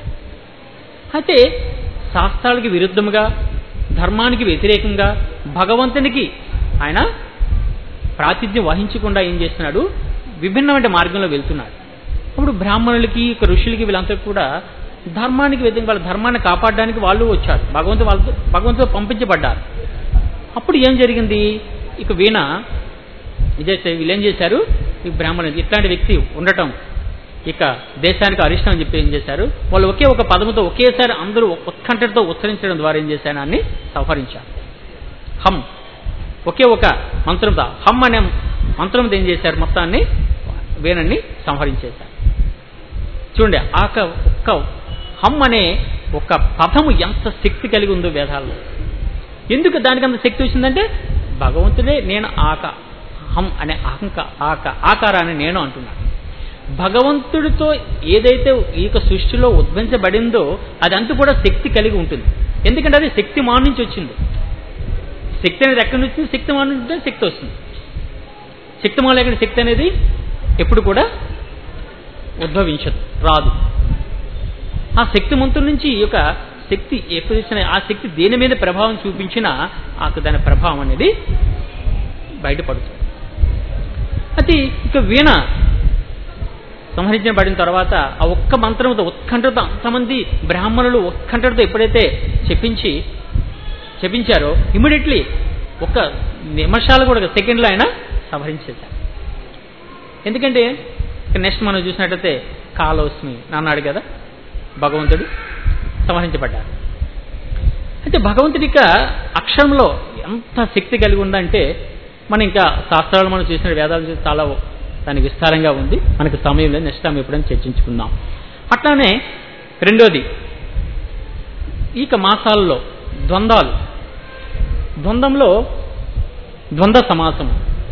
అయితే శాస్త్రాలకి విరుద్ధంగా ధర్మానికి వ్యతిరేకంగా భగవంతునికి ఆయన ప్రాతిథ్యం వహించకుండా ఏం చేస్తున్నాడు విభిన్నమైన మార్గంలో వెళ్తున్నాడు అప్పుడు బ్రాహ్మణులకి ఋషులకి వీళ్ళంతా కూడా ధర్మానికి వ్యతిరేకంగా వాళ్ళ ధర్మాన్ని కాపాడడానికి వాళ్ళు వచ్చారు భగవంతు వాళ్ళతో భగవంతుతో పంపించబడ్డారు అప్పుడు ఏం జరిగింది ఇక వీణ ఇదే వీళ్ళు ఏం చేశారు ఈ బ్రాహ్మణులు ఇట్లాంటి వ్యక్తి ఉండటం ఇక దేశానికి అరిష్టం అని చెప్పి ఏం చేశారు వాళ్ళు ఒకే ఒక పదముతో ఒకేసారి అందరూ ఉత్కంఠతో ఉచ్చరించడం ద్వారా ఏం చేశారు అన్ని సంహరించారు హం ఒకే ఒక మంత్రంతో హమ్ అనే మంత్రంతో ఏం చేశారు మొత్తాన్ని వీణన్ని సంహరించేశారు చూడండి ఆక ఒక్క హమ్ అనే ఒక పదము ఎంత శక్తి కలిగి ఉందో వేదాల్లో ఎందుకు దానికి అంత శక్తి వచ్చిందంటే భగవంతుడే నేను ఆక హం అనే అహంక ఆక ఆకారాన్ని నేను అంటున్నాను భగవంతుడితో ఏదైతే ఈ యొక్క సృష్టిలో ఉద్భవించబడిందో అదంతా కూడా శక్తి కలిగి ఉంటుంది ఎందుకంటే అది శక్తి మాన్ నుంచి వచ్చింది శక్తి అనేది ఎక్కడి నుంచి వచ్చింది శక్తి మాన్ నుంచి శక్తి వస్తుంది శక్తి మాల ఎక్కడ శక్తి అనేది ఎప్పుడు కూడా ఉద్భవించదు రాదు ఆ శక్తిమంతుల నుంచి ఈ యొక్క శక్తి ఎప్పుడు ఇచ్చిన ఆ శక్తి దేని మీద ప్రభావం చూపించినా ఆ దాని ప్రభావం అనేది బయటపడుతుంది అయితే ఇక వీణ సంహరించబడిన తర్వాత ఆ ఒక్క మంత్రంతో ఉత్కంఠతో అంతమంది బ్రాహ్మణులు ఉత్కంఠతో ఎప్పుడైతే చెప్పించి చెప్పించారో ఇమీడియట్లీ ఒక నిమిషాలు కూడా ఒక సెకండ్లో ఆయన సంహరించేశారు ఎందుకంటే నెక్స్ట్ మనం చూసినట్టయితే కాలోస్మి అన్నాడు కదా భగవంతుడు సంహరించబడ్డారు అయితే భగవంతుడి యొక్క అక్షరంలో ఎంత శక్తి కలిగి ఉందంటే మనం ఇంకా శాస్త్రాలు మనం చూసిన వేదాలు చూసి చాలా దానికి విస్తారంగా ఉంది మనకు సమయం లేదు నెక్స్ట్ టైం ఎప్పుడైనా చర్చించుకుందాం అట్లానే రెండోది ఇక మాసాలలో ద్వంద్వాలు ద్వంద్వంలో ద్వంద్వ సమాసం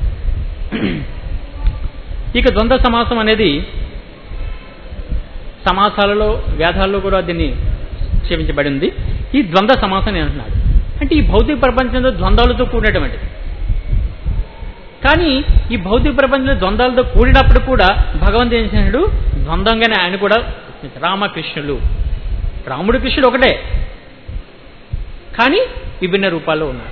ఇక ద్వంద్వ సమాసం అనేది సమాసాలలో వేదాల్లో కూడా దీన్ని క్షేమించబడింది ఈ ద్వంద్వ సమాసం అని అంటున్నాడు అంటే ఈ భౌతిక ప్రపంచంలో ద్వంద్వాలతో కూడినటువంటిది కానీ ఈ భౌతిక ప్రపంచంలో ద్వంద్వాలతో కూడినప్పుడు కూడా భగవంతుడు ఏం చేశాడు ద్వంద్వంగానే ఆయన కూడా రామకృష్ణులు రాముడు కృష్ణుడు ఒకటే కానీ విభిన్న రూపాల్లో ఉన్నారు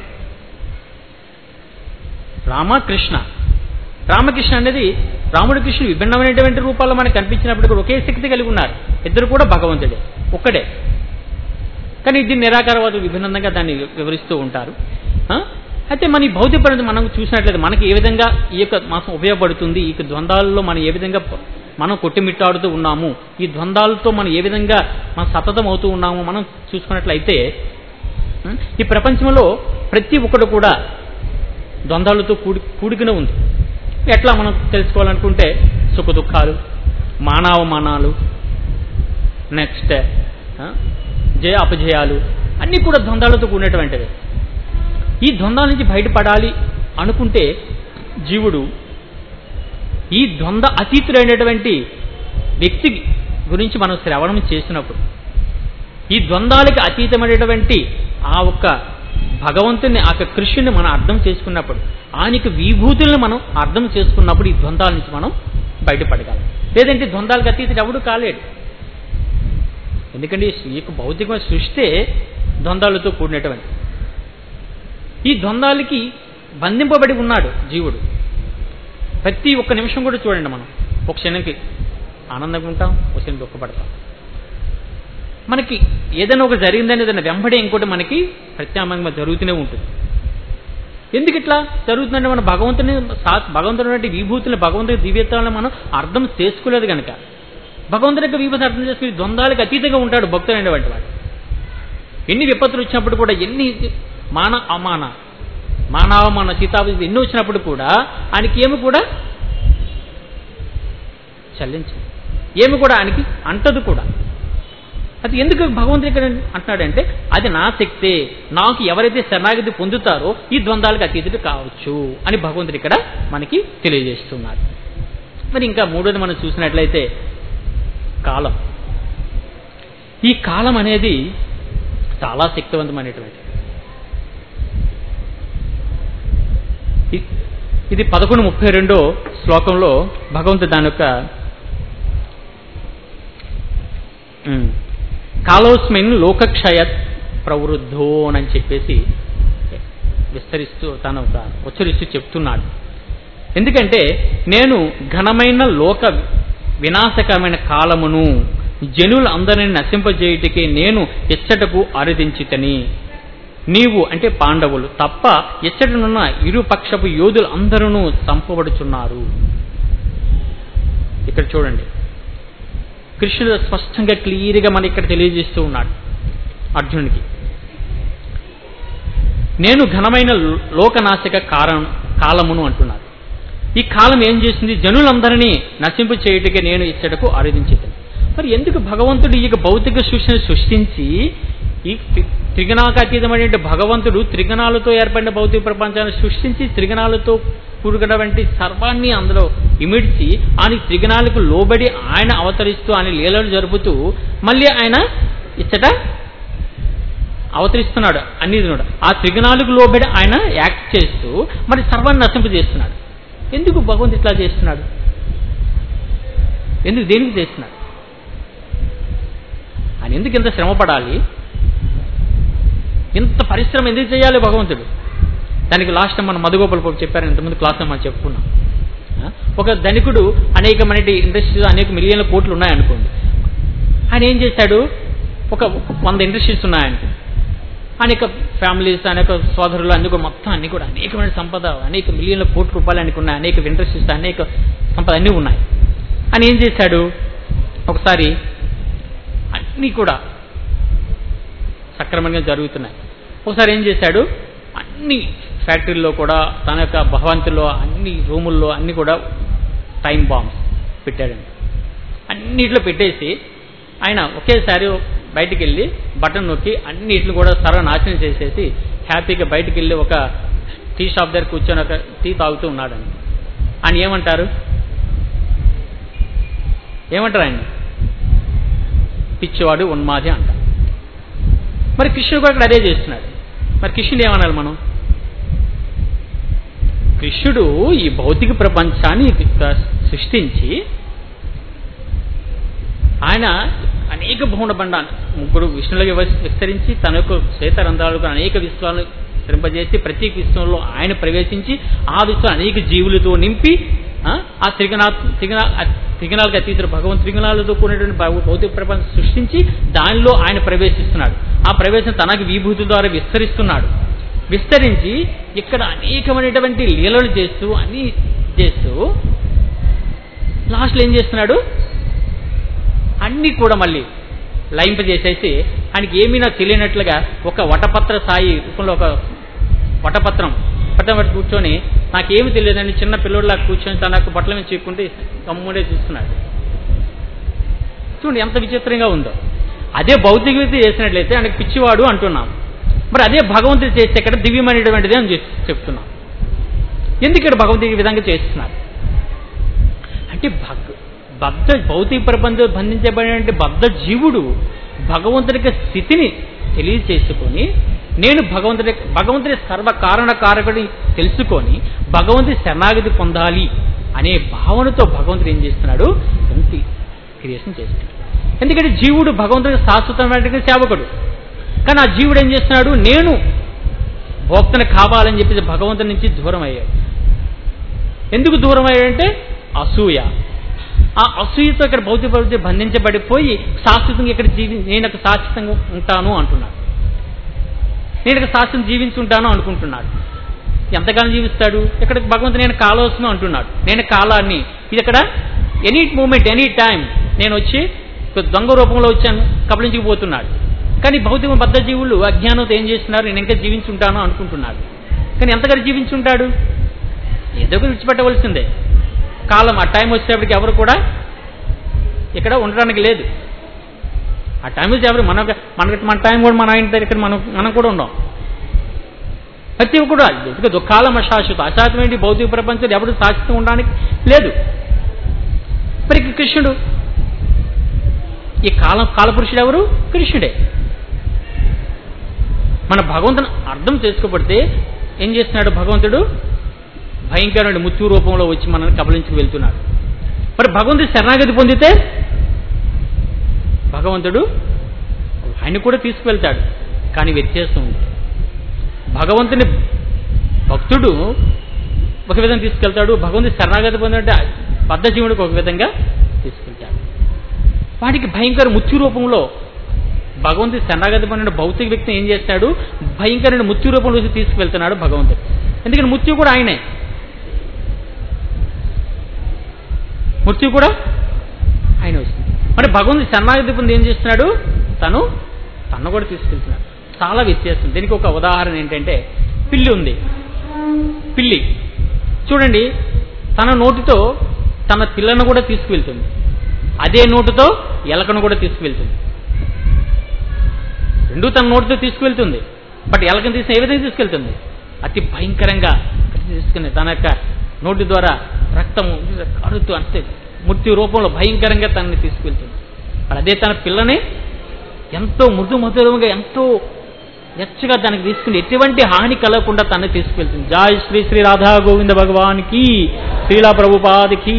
రామకృష్ణ రామకృష్ణ అనేది రాముడు కృష్ణుడు విభిన్నమైనటువంటి రూపాల్లో మనకు కనిపించినప్పుడు కూడా ఒకే శక్తి కలిగి ఉన్నారు ఇద్దరు కూడా భగవంతుడే ఒక్కడే కానీ దీన్ని నిరాకారవాదులు విభిన్నంగా దాన్ని వివరిస్తూ ఉంటారు ఆ? అయితే మన ఈ భౌతిక పరిణతి మనం చూసినట్లయితే మనకి ఏ విధంగా ఈ యొక్క మాసం ఉపయోగపడుతుంది ఈ యొక్క ద్వంద్వాలలో మనం ఏ విధంగా ప- మనం కొట్టిమిట్టాడుతూ ఉన్నాము ఈ ద్వంద్వాలతో మనం ఏ విధంగా మనం సతతం అవుతూ ఉన్నాము మనం చూసుకున్నట్లయితే ఉం, ఈ ప్రపంచంలో ప్రతి ఒక్కడు కూడా ద్వంద్వాలతో కూడి కూడుకునే ఉంది ఎట్లా మనం తెలుసుకోవాలనుకుంటే సుఖ దుఃఖాలు మానవమానాలు నెక్స్ట్ ఆ, జయ అపజయాలు అన్నీ కూడా ద్వంద్వాలతో కూడినటువంటివి ఈ ద్వంద్వాల నుంచి బయటపడాలి అనుకుంటే జీవుడు ఈ ద్వంద్వ అతీతుడైనటువంటి వ్యక్తి గురించి మనం శ్రవణం చేసినప్పుడు ఈ ద్వంద్వాలకి అతీతమైనటువంటి ఆ ఒక్క భగవంతుని ఆ యొక్క కృష్ణుని మనం అర్థం చేసుకున్నప్పుడు ఆయనకి విభూతుల్ని మనం అర్థం చేసుకున్నప్పుడు ఈ ద్వంద్వాల నుంచి మనం బయటపడగలం లేదంటే ద్వంద్వాలకు అతీతుడు ఎవడు కాలేడు ఎందుకంటే ఈ యొక్క భౌతికమైన సృష్టే ద్వంద్వాలతో కూడినటువంటి ఈ ద్వంద్వాలకి బంధింపబడి ఉన్నాడు జీవుడు ప్రతి ఒక్క నిమిషం కూడా చూడండి మనం ఒక క్షణంకి ఆనందంగా ఉంటాం ఒక క్షణం దుఃఖపడతాం మనకి ఏదైనా ఒక జరిగిందని ఏదైనా వెంబడి ఇంకోటి మనకి ప్రత్యామ్నాయంగా జరుగుతూనే ఉంటుంది ఎందుకు ఇట్లా జరుగుతుందంటే మన భగవంతుని సా- భగవంతుని విభూతులు భగవంతుని దివ్యత్వాలను మనం అర్థం చేసుకోలేదు కనుక భగవంతుని యొక్క విభూతి అర్థం చేసుకుని ద్వంద్వాలకు అతీతంగా ఉంటాడు భక్తుడు అనేటువంటి వాడు ఎన్ని విపత్తులు వచ్చినప్పుడు కూడా ఎన్ని మాన అమాన మానవమాన సీతాపతి ఎన్ని వచ్చినప్పుడు కూడా ఆయనకి ఏమి కూడా చల్లించదు ఏమి కూడా ఆయనకి అంటదు కూడా అది ఎందుకు భగవంతుడు ఇక్కడ అంటున్నాడంటే అది నా శక్తే నాకు ఎవరైతే శరణాగతి పొందుతారో ఈ ద్వంద్వాలకు అతీతుడు కావచ్చు అని భగవంతుడు ఇక్కడ మనకి తెలియజేస్తున్నాడు మరి ఇంకా మూడోది మనం చూసినట్లయితే కాలం ఈ కాలం అనేది చాలా శక్తివంతమైనటువంటి ఇ- ఇది పదకొండు ముప్పై రెండో శ్లోకంలో భగవంతుడు దాని యొక్క ఉమ్, కాలోస్మిన్ లోకక్షయ ప్రవృద్ధో అని చెప్పేసి విస్తరిస్తూ తను ఒక ఉచ్చరిస్తూ చెప్తున్నాడు ఎందుకంటే నేను ఘనమైన లోక వినాశకరమైన కాలమును జనులందరిని నశింపజేయుటికి నేను ఎచ్చటకు ఆరాధించితని నీవు అంటే పాండవులు తప్ప ఎచ్చటనున్న ఇరు పక్షపు యోధులు అందరూ చంపబడుచున్నారు ఇక్కడ చూడండి కృష్ణుడు స్పష్టంగా క్లియర్గా మన ఇక్కడ తెలియజేస్తూ ఉన్నాడు అర్జునుడికి నేను ఘనమైన లోకనాశక కారణం కాలమును అంటున్నాడు ఈ కాలం ఏం చేసింది జనులందరినీ నశింపు చేయుటకే నేను ఇచ్చటకు ఆరాధించేది మరి ఎందుకు భగవంతుడు ఈ యొక్క భౌతిక సృష్టిని సృష్టించి ఈ త్రి- త్రిగణాకతీతమైన భగవంతుడు త్రిగణాలతో ఏర్పడిన భౌతిక ప్రపంచాన్ని సృష్టించి త్రిగణాలతో కూడుకున్నటువంటి సర్వాన్ని అందులో ఇమిడ్చి ఆయన త్రిగణాలకు లోబడి ఆయన అవతరిస్తూ ఆయన లీలలు జరుపుతూ మళ్ళీ ఆయన ఇచ్చట అవతరిస్తున్నాడు అన్ని కూడా ఆ త్రిగణాలకు లోబడి ఆయన యాక్ట్ చేస్తూ మరి సర్వాన్ని నశింపజేస్తున్నాడు ఎందుకు భగవంతుడు ఇట్లా చేస్తున్నాడు ఎందుకు దేనికి చేస్తున్నాడు ఆయన ఎందుకు ఇంత శ్రమ పడాలి ఇంత పరిశ్రమ ఎందుకు చేయాలి భగవంతుడు దానికి లాస్ట్ టైం మన మధుగోపాల బాబు చెప్పారు ఇంతకుముందు క్లాస్లో మనం చెప్పుకున్నాం ఆ? ఒక ధనికుడు అనేకమైన ఇండస్ట్రీస్ అనేక మిలియన్ల కోట్లు ఉన్నాయనుకోండి ఆయన ఏం చేశాడు ఒక వంద ఇండస్ట్రీస్ ఉన్నాయనుకో అనేక ఫ్యామిలీస్ అనేక సోదరులు అన్ని కూడా మొత్తం అన్ని కూడా అనేకమైన సంపద అనేక మిలియన్ల కోట్ల రూపాయలు ఆయనకు ఉన్నాయి అనేక ఇండస్ట్రీస్ అనేక సంపద అన్నీ ఉన్నాయి అని ఏం చేశాడు ఒకసారి అన్నీ కూడా సక్రమంగా జరుగుతున్నాయి ఒకసారి ఏం చేశాడు అన్ని ఫ్యాక్టరీల్లో కూడా తన యొక్క భవంతుల్లో అన్ని రూముల్లో అన్ని కూడా టైం బాంబ్స్ పెట్టాడండి అన్నిట్లో పెట్టేసి ఆయన ఒకేసారి బయటికి వెళ్ళి బటన్ నొక్కి అన్నిటిని కూడా సర్వనాశనం చేసేసి హ్యాపీగా బయటికి వెళ్ళి ఒక టీ షాప్ దగ్గర కూర్చొని ఒక టీ తాగుతూ ఉన్నాడండి ఆయన ఏమంటారు ఏమంటారు ఆయన పిచ్చివాడు ఉన్మాది అంటారు మరి కృష్ణుడు కూడా ఇక్కడ అదే చేస్తున్నాడు మరి కృష్ణుడు ఏమనాలి మనం కృష్ణుడు ఈ భౌతిక ప్రపంచాన్ని సృష్టించి ఆయన అనేక భూండబండాలు ముగ్గురు విష్ణులుగా వివ- విస్తరించి తన యొక్క శ్వేతరంధ్రాలకు అనేక విశ్వాలను విస్తరింపజేసి ప్రతి విశ్వంలో ఆయన ప్రవేశించి ఆ విశ్వం అనేక జీవులతో నింపి ఆ, ఆ త్రిగణా త్రిగణ ఆ త్రిగణాలకు అతీతుడు భగవంతు త్రిగణాలతో కూడినటువంటి భౌ- భౌతిక ప్రపంచం సృష్టించి దానిలో ఆయన ప్రవేశిస్తున్నాడు ఆ ప్రవేశం తనకు విభూతి ద్వారా విస్తరిస్తున్నాడు విస్తరించి ఇక్కడ అనేకమైనటువంటి లీలలు చేస్తూ అన్ని చేస్తూ లాస్ట్లో ఏం చేస్తున్నాడు అన్నీ కూడా మళ్ళీ లయింపజేసేసి ఆయనకి ఏమీ నాకు తెలియనట్లుగా ఒక వటపత్ర సాయి రూపంలో ఒక వటపత్రం పట్టం పట్టి కూర్చొని నాకేమి తెలియదని చిన్న పిల్లోడిలా కూర్చొని తన యొక్క బట్టల మీద చీక్కుంటే గమ్ముడే చూస్తున్నాడు చూడండి ఎంత విచిత్రంగా ఉందో అదే భౌతిక వ్యక్తి చేసినట్లయితే ఆయనకు పిచ్చివాడు అంటున్నాం మరి అదే భగవంతుడు చేస్తే ఇక్కడ దివ్యమైనటువంటిది అని చెప్- చెప్తున్నాం ఎందుకు ఇక్కడ భగవంతుడు ఈ విధంగా చేస్తున్నారు అంటే భగ బద్ధ భౌతిక ప్రపంచం బంధించబడిన బద్ధ జీవుడు భగవంతుడి యొక్క స్థితిని తెలియచేసుకొని నేను భగవంతుడి భగవంతుడి సర్వ కారణ కారకుడి తెలుసుకొని భగవంతుడి శరణాగతి పొందాలి అనే భావనతో భగవంతుడు ఏం చేస్తున్నాడు ఎంతి క్రియేషన్ చేస్తున్నాడు ఎందుకంటే జీవుడు భగవంతుడికి శాశ్వతమైన సేవకుడు కానీ ఆ జీవుడు ఏం చేస్తున్నాడు నేను భోక్తను కావాలని చెప్పేసి భగవంతుడి నుంచి దూరం అయ్యాడు ఎందుకు దూరం అయ్యాడంటే అసూయ ఆ అసూయతో ఇక్కడ భౌతిక ప్రవృత్తి బంధించబడిపోయి శాశ్వతంగా ఇక్కడ జీవి నేను ఒక శాశ్వతంగా ఉంటాను అంటున్నాడు నేను ఇక్కడ శాశ్వతం జీవించుంటాను అనుకుంటున్నాడు ఎంతకాలం జీవిస్తాడు ఇక్కడ భగవంతుడు నేను కాలవస్తును అంటున్నాడు నేను కాలాన్ని ఇది ఇక్కడ ఎనీ మూమెంట్ ఎనీ టైం నేను వచ్చి ఒక దొంగ రూపంలో వచ్చాను కబలించుకుపోతున్నాడు కానీ భౌతిక బద్ధ జీవులు అజ్ఞానంతో ఏం చేస్తున్నారు నేను ఇంకా జీవించుంటాను అనుకుంటున్నాడు కానీ ఎంతగా జీవించుంటాడు ఏదో ఒకటి విడిచిపెట్టవలసిందే కాలం ఆ టైం వచ్చేటప్పటికి ఎవరు కూడా ఇక్కడ ఉండడానికి లేదు ఆ టైం వచ్చి ఎవరు మన మనకి మన టైం కూడా మన ఆయన దగ్గర ఇక్కడ మనం మనం కూడా ఉండం ప్రతి ఒక్కరు కూడా ఎందుకంటే దుఃఖాలం అశాశ్వత అశాశ్వతమైన భౌతిక ప్రపంచంలో ఎవరు శాశ్వతం ఉండడానికి లేదు మరి ఇక్కడ కృష్ణుడు ఈ కాలం కాలపురుషుడు ఎవరు కృష్ణుడే మన భగవంతుని అర్థం చేసుకోబడితే ఏం చేస్తున్నాడు భగవంతుడు భయంకరమైన ముత్యు రూపంలో వచ్చి మనల్ని కబలించుకు వెళ్తున్నాడు మరి భగవంతుడు శరణాగతి పొందితే భగవంతుడు ఆయన కూడా తీసుకువెళ్తాడు కానీ వ్యత్యాసం ఉంది భగవంతుని భక్తుడు ఒక విధంగా తీసుకెళ్తాడు భగవంతుడు శరణాగతి పొందంటే బద్ధ జీవుడికి ఒక విధంగా తీసుకెళ్తాడు వాడికి భయంకర ముత్యు రూపంలో భగవంతుడి శరణాగతి పొందిన భౌతిక వ్యక్తిని ఏం చేస్తాడు భయంకరమైన ముత్యు రూపంలో వచ్చి తీసుకువెళ్తున్నాడు భగవంతుడు ఎందుకంటే ముత్యు కూడా ఆయనే మృత్యు కూడా ఆయన వస్తుంది మరి భగవంతుడు శరణాగతి పొంది ఏం చేస్తున్నాడు తను తను కూడా తీసుకెళ్తున్నాడు చాలా వ్యత్యాసం దీనికి ఒక ఉదాహరణ ఏంటంటే పిల్లి ఉంది పిల్లి చూడండి తన నోటితో తన పిల్లను కూడా తీసుకువెళ్తుంది అదే నోటుతో ఎలకను కూడా తీసుకువెళ్తుంది రెండు తన నోటితో తీసుకువెళ్తుంది బట్ ఎలకను తీసిన ఏ విధంగా తీసుకెళ్తుంది అతి భయంకరంగా తీసుకుని తన యొక్క నోటి ద్వారా రక్తము కడుతూ అంతే మృత్యు రూపంలో భయంకరంగా తనని తీసుకెళ్తుంది మరి అదే తన పిల్లని ఎంతో మృదు మధురంగా ఎంతో ఎచ్చగా దానికి తీసుకుని ఎటువంటి హాని కలగకుండా తనని తీసుకెళ్తుంది జాయ్ శ్రీ శ్రీ రాధా గోవింద భగవాన్కి శ్రీలా ప్రభుపాదికి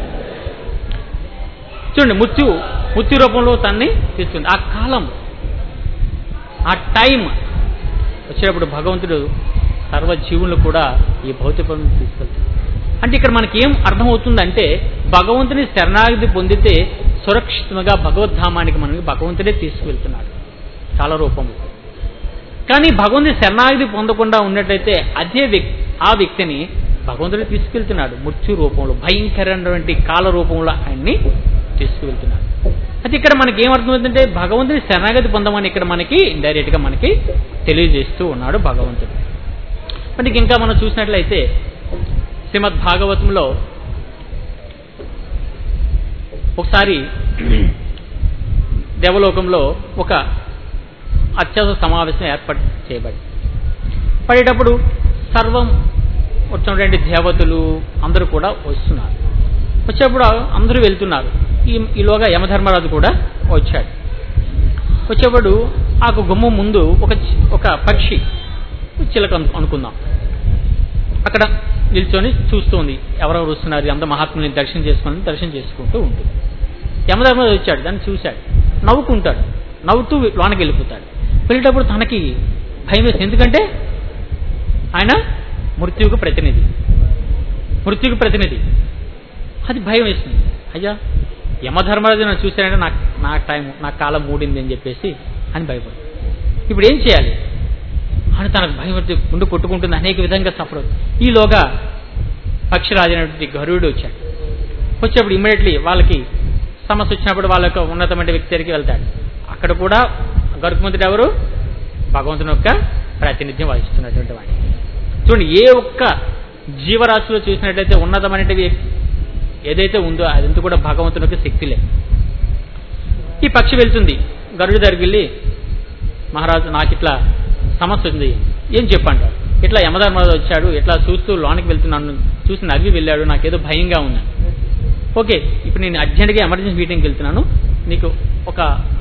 చూడండి మృత్యు మృత్యు రూపంలో తన్ని తీసుకుంది ఆ కాలం ఆ టైం వచ్చేటప్పుడు భగవంతుడు సర్వజీవులను కూడా ఈ భౌతిక ప్రపంచం తీసుకెళ్తాడు అంటే ఇక్కడ మనకి ఏం అర్థమవుతుందంటే భగవంతుని శరణాగతి పొందితే సురక్షితంగా భగవద్ధామానికి మనకి భగవంతుడే తీసుకువెళ్తున్నాడు చాలా రూపంలో కానీ భగవంతుని శరణాగతి పొందకుండా ఉన్నట్లయితే అదే వ్యక్తి ఆ వ్యక్తిని భగవంతుడే తీసుకెళ్తున్నాడు మృత్యు రూపంలో భయంకరమైనటువంటి కాల రూపంలో ఆయన్ని తీసుకువెళ్తున్నాడు అయితే ఇక్కడ మనకి ఏం అర్థమవుతుందంటే భగవంతుని శరణాగతి పొందమని ఇక్కడ మనకి ఇండైరెక్ట్ గా మనకి తెలియజేస్తూ ఉన్నాడు భగవంతుడు మనకి ఇంకా మనం చూసినట్లయితే శ్రీమద్ భాగవతంలో ఒకసారి దేవలోకంలో ఒక అత్యవసర సమావేశం ఏర్పాటు చేయబడి పడేటప్పుడు సర్వం వచ్చినటువంటి దేవతలు అందరూ కూడా వస్తున్నారు వచ్చేప్పుడు అందరూ వెళ్తున్నారు ఈ ఈలోగా యమధర్మరాజు కూడా వచ్చాడు వచ్చేప్పుడు ఆ గుమ్మం ముందు ఒక చి- ఒక పక్షి చిలక అను- అనుకుందాం అక్కడ నిల్చొని చూస్తుంది ఎవరెవరు వస్తున్నారు ఎంత మహాత్ముని దర్శనం చేసుకుని దర్శనం చేసుకుంటూ ఉంటుంది యమధర్మరాజు వచ్చాడు దాన్ని చూశాడు నవ్వుకుంటాడు నవ్వుతూ లోనకి వెళ్ళిపోతాడు వెళ్ళేటప్పుడు తనకి భయం వేసింది ఎందుకంటే ఆయన మృత్యువుకు ప్రతినిధి మృత్యుకు ప్రతినిధి అది భయం వేసింది అయ్యా యమధర్మరాజు నన్ను చూశాడంటే నాకు నా టైం నా కాలం మూడింది అని చెప్పేసి అని భయపడు ఇప్పుడు ఏం చేయాలి అని తనకు భయం వచ్చి గుండు కొట్టుకుంటుంది అనేక విధంగా సఫర్ అవుతుంది ఈలోగా పక్షిరాజు అయినటువంటి గరుడు వచ్చాడు వచ్చేప్పుడు ఇమ్మీడియట్లీ వాళ్ళకి సమస్య వచ్చినప్పుడు వాళ్ళ యొక్క ఉన్నతమైన వ్యక్తి దగ్గరికి వెళ్తాడు అక్కడ కూడా గరుకుమంతుడు ఎవరు భగవంతుని యొక్క ప్రాతినిధ్యం వహిస్తున్నటువంటి వాడు చూడండి ఏ ఒక్క జీవరాశిలో చూసినట్లయితే ఉన్నతమైనవి ఏదైతే ఉందో అదంతా కూడా భగవంతుని యొక్క శక్తిలే ఈ పక్షి వెళ్తుంది గరుడు దగ్గరికి వెళ్ళి మహారాజు నాకు ఇట్లా సమస్య ఉంది ఏం చెప్పంటారు ఇట్లా యమధర్మరాజు వచ్చాడు ఇట్లా చూస్తూ లోనికి వెళ్తున్నాను చూసి నవ్వి వెళ్ళాడు నాకేదో భయంగా ఉంది ఓకే ఇప్పుడు నేను అర్జెంట్గా ఎమర్జెన్సీ మీటింగ్కి వెళ్తున్నాను నీకు ఒక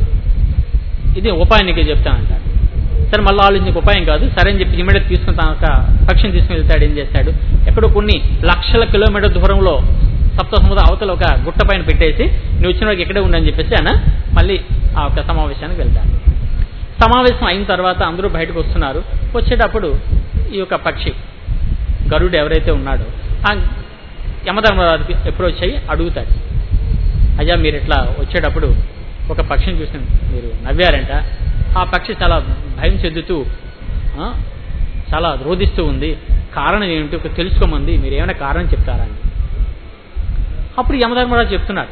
ఇది ఉపాయం నీకు చెప్తానంటాడు సరే మళ్ళీ ఆలోచించే ఉపాయం కాదు సరే అని చెప్పి ఇమీడియట్ తీసుకుని తన ఒక పక్షిని తీసుకుని వెళ్తాడు ఏం చేస్తాడు ఎక్కడో కొన్ని లక్షల కిలోమీటర్ దూరంలో సప్త సముద్ర అవతల ఒక గుట్ట పైన పెట్టేసి నువ్వు వచ్చిన వాడికి ఎక్కడే ఉండని చెప్పేసి ఆయన మళ్ళీ ఆ ఒక సమావేశానికి వెళ్తాడు సమావేశం అయిన తర్వాత అందరూ బయటకు వస్తున్నారు వచ్చేటప్పుడు ఈ యొక్క పక్షి గరుడు ఎవరైతే ఉన్నాడో ఆ యమధర్మరాజుకి అప్రోచ్ అయ్యి అడుగుతాడు అయ్యా మీరు ఇట్లా వచ్చేటప్పుడు ఒక పక్షిని చూసి మీరు నవ్వారంట ఆ పక్షి చాలా భయం చెందుతూ ఆ, చాలా రోధిస్తూ ఉంది కారణం ఏమిటి ఒక తెలుసుకోమంది మీరు ఏమైనా కారణం చెప్తారా అని అప్పుడు యమధర్మరాజు చెప్తున్నాడు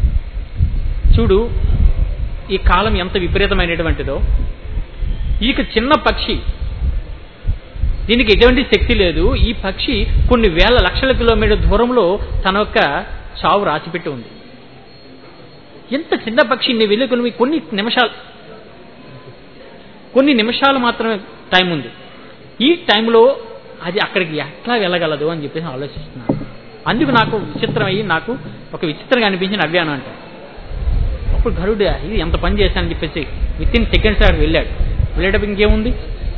చూడు ఈ కాలం ఎంత విపరీతమైనటువంటిదో ఈ చిన్న పక్షి దీనికి ఎటువంటి శక్తి లేదు ఈ పక్షి కొన్ని వేల లక్షల కిలోమీటర్ దూరంలో తన యొక్క చావు రాసిపెట్టి ఉంది ఎంత చిన్న పక్షి నీ వెళ్ళి కొన్ని కొన్ని నిమిషాలు కొన్ని నిమిషాలు మాత్రమే టైం ఉంది ఈ టైంలో అది అక్కడికి ఎట్లా వెళ్ళగలదు అని చెప్పేసి ఆలోచిస్తున్నాను అందుకు నాకు విచిత్రం అయ్యి నాకు ఒక విచిత్రంగా అనిపించి నవ్వాను అంట అప్పుడు గరుడు ఇది ఎంత పని చేశానని చెప్పేసి విత్ ఇన్ సెకండ్స్ అక్కడ వెళ్ళాడు వెళ్ళేటప్పుడు ఇంకేముంది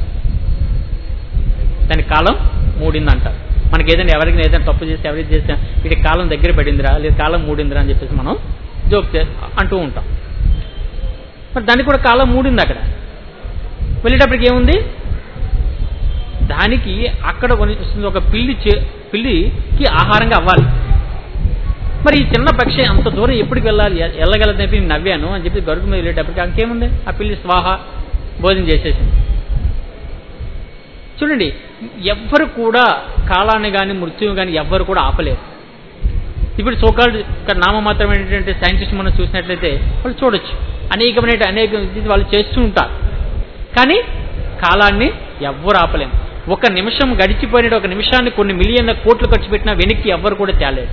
దాని కాలం మూడింది అంటారు మనకి ఏదైనా ఎవరికి ఏదైనా తప్పు చేస్తే ఎవరికి చేస్తే ఇది కాలం దగ్గర పడిందిరా లేదా కాలం మూడిందిరా అని చెప్పేసి మనం జోక్ చే అంటూ ఉంటాం మరి దానికి కూడా కాలం మూడింది అక్కడ వెళ్ళేటప్పటికి ఏముంది దానికి అక్కడ వస్తుంది ఒక పిల్లి చే- పిల్లికి ఆహారంగా అవ్వాలి మరి ఈ చిన్న పక్షి అంత దూరం ఎప్పటికి వెళ్ళాలి ఎ- వెళ్ళగలదని చెప్పి నేను నవ్వాను అని చెప్పి గరుకు మీద వెళ్ళేటప్పటికి ఇంకేముంది ఆ పిల్లి స్వాహ భోజనం చేసేసింది చూడండి ఎవ్వరు కూడా కాలాన్ని కానీ మృత్యువు కానీ ఎవ్వరు కూడా ఆపలేరు ఇప్పుడు సోకాల్డ్ ఇక్కడ నామమాత్రమైనటువంటి సైంటిస్ట్ మనం చూసినట్లయితే వాళ్ళు చూడొచ్చు అనేకమైన అనేక ఇది వాళ్ళు చేస్తూ ఉంటారు కానీ కాలాన్ని ఎవ్వరు ఆపలేము ఒక నిమిషం గడిచిపోయిన ఒక నిమిషాన్ని కొన్ని మిలియన్ల కోట్లు ఖర్చు పెట్టినా వెనక్కి ఎవ్వరు కూడా తేలేరు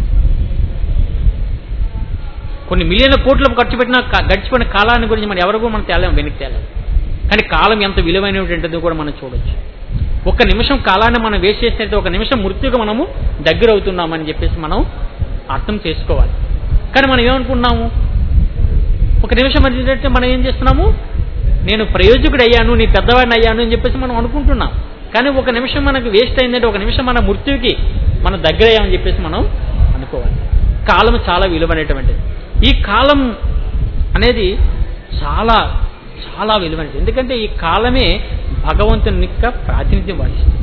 కొన్ని మిలియన్ల కోట్లు ఖర్చు పెట్టినా క- గడిచిపోయిన కాలాన్ని గురించి మనం ఎవరు కూడా మనం తేలేము వెనక్కి తేలేము కానీ కాలం ఎంత విలువైనటువంటిదో కూడా మనం చూడొచ్చు ఒక నిమిషం కాలాన్ని మనం వేస్ట్ చేసినట్టు ఒక నిమిషం మృత్యుకు మనము దగ్గర అవుతున్నామని చెప్పేసి మనం అర్థం చేసుకోవాలి కానీ మనం ఏమనుకున్నాము ఒక నిమిషం అంటే మనం ఏం చేస్తున్నాము నేను ప్రయోజకుడు అయ్యాను నీ పెద్దవాడిని అయ్యాను అని చెప్పేసి మనం అనుకుంటున్నాం కానీ ఒక నిమిషం మనకు వేస్ట్ అయిందంటే ఒక నిమిషం మన మృత్యుకి మనం దగ్గర అయ్యామని చెప్పేసి మనం అనుకోవాలి కాలం చాలా విలువైనటువంటిది ఈ కాలం అనేది చాలా చాలా విలువైనది ఎందుకంటే ఈ కాలమే భగవంతుని యొక్క ప్రాతినిధ్యం వహిస్తుంది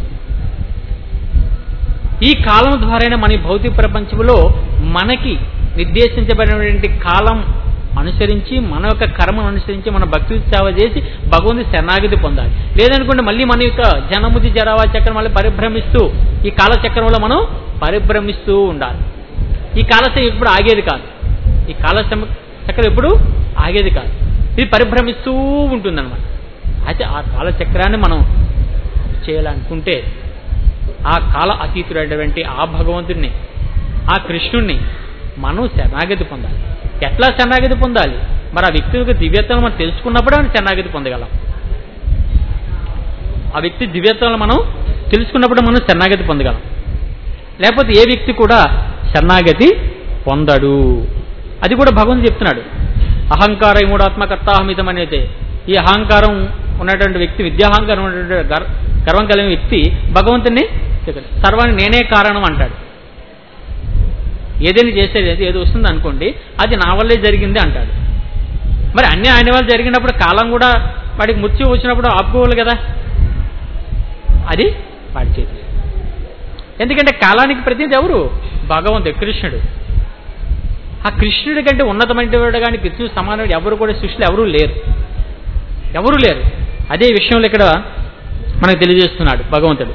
ఈ కాలం ద్వారానే మన ఈ భౌతిక ప్రపంచంలో మనకి నిర్దేశించబడినటువంటి కాలం అనుసరించి మన యొక్క కర్మను అనుసరించి మన భక్తి సేవ చేసి భగవంతు శరణాగతి పొందాలి లేదనుకుంటే మళ్ళీ మన యొక్క జనముది జరావా చక్రం వల్ల పరిభ్రమిస్తూ ఈ కాలచక్రంలో మనం పరిభ్రమిస్తూ ఉండాలి ఈ కాలశం ఎప్పుడు ఆగేది కాదు ఈ కాలశం చక్రం ఎప్పుడు ఆగేది కాదు ఇది పరిభ్రమిస్తూ ఉంటుందన్నమాట అయితే ఆ కాలచక్రాన్ని మనం చేయాలనుకుంటే ఆ కాల అతీతుడైనటువంటి ఆ భగవంతుడిని ఆ కృష్ణుణ్ణి మనం శరణాగతి పొందాలి ఎట్లా శరణాగతి పొందాలి మరి ఆ వ్యక్తి యొక్క దివ్యత్వం మనం తెలుసుకున్నప్పుడే మనం శరణాగతి పొందగలం ఆ వ్యక్తి దివ్యత్వం మనం తెలుసుకున్నప్పుడు మనం శరణాగతి పొందగలం లేకపోతే ఏ వ్యక్తి కూడా శరణాగతి పొందడు అది కూడా భగవంతుడు చెప్తున్నాడు అహంకార మూడాత్మకర్తాహమితం అనేది ఈ అహంకారం ఉన్నటువంటి వ్యక్తి విద్యాహంకారం ఉన్నటువంటి గర్- గర్వం కలిగిన వ్యక్తి భగవంతుని ఇక్కడ సర్వానికి నేనే కారణం అంటాడు ఏదైనా చేసేది ఏది ఏది వస్తుంది అనుకోండి అది నా వల్లే జరిగింది అంటాడు మరి అన్ని ఆయన వల్ల జరిగినప్పుడు కాలం కూడా వాడికి మృత్యు వచ్చినప్పుడు ఆపుకోవాలి కదా అది వాడి చేతి ఎందుకంటే కాలానికి ప్రతినిధి ఎవరు భగవంతుడు కృష్ణుడు ఆ కృష్ణుడి కంటే ఉన్నతమైనవాడు కానీ కృష్ణుడు సమానమైన ఎవరు కూడా సృష్టిలో ఎవరూ లేరు ఎవరూ లేరు అదే విషయంలో ఇక్కడ మనకు తెలియజేస్తున్నాడు భగవంతుడు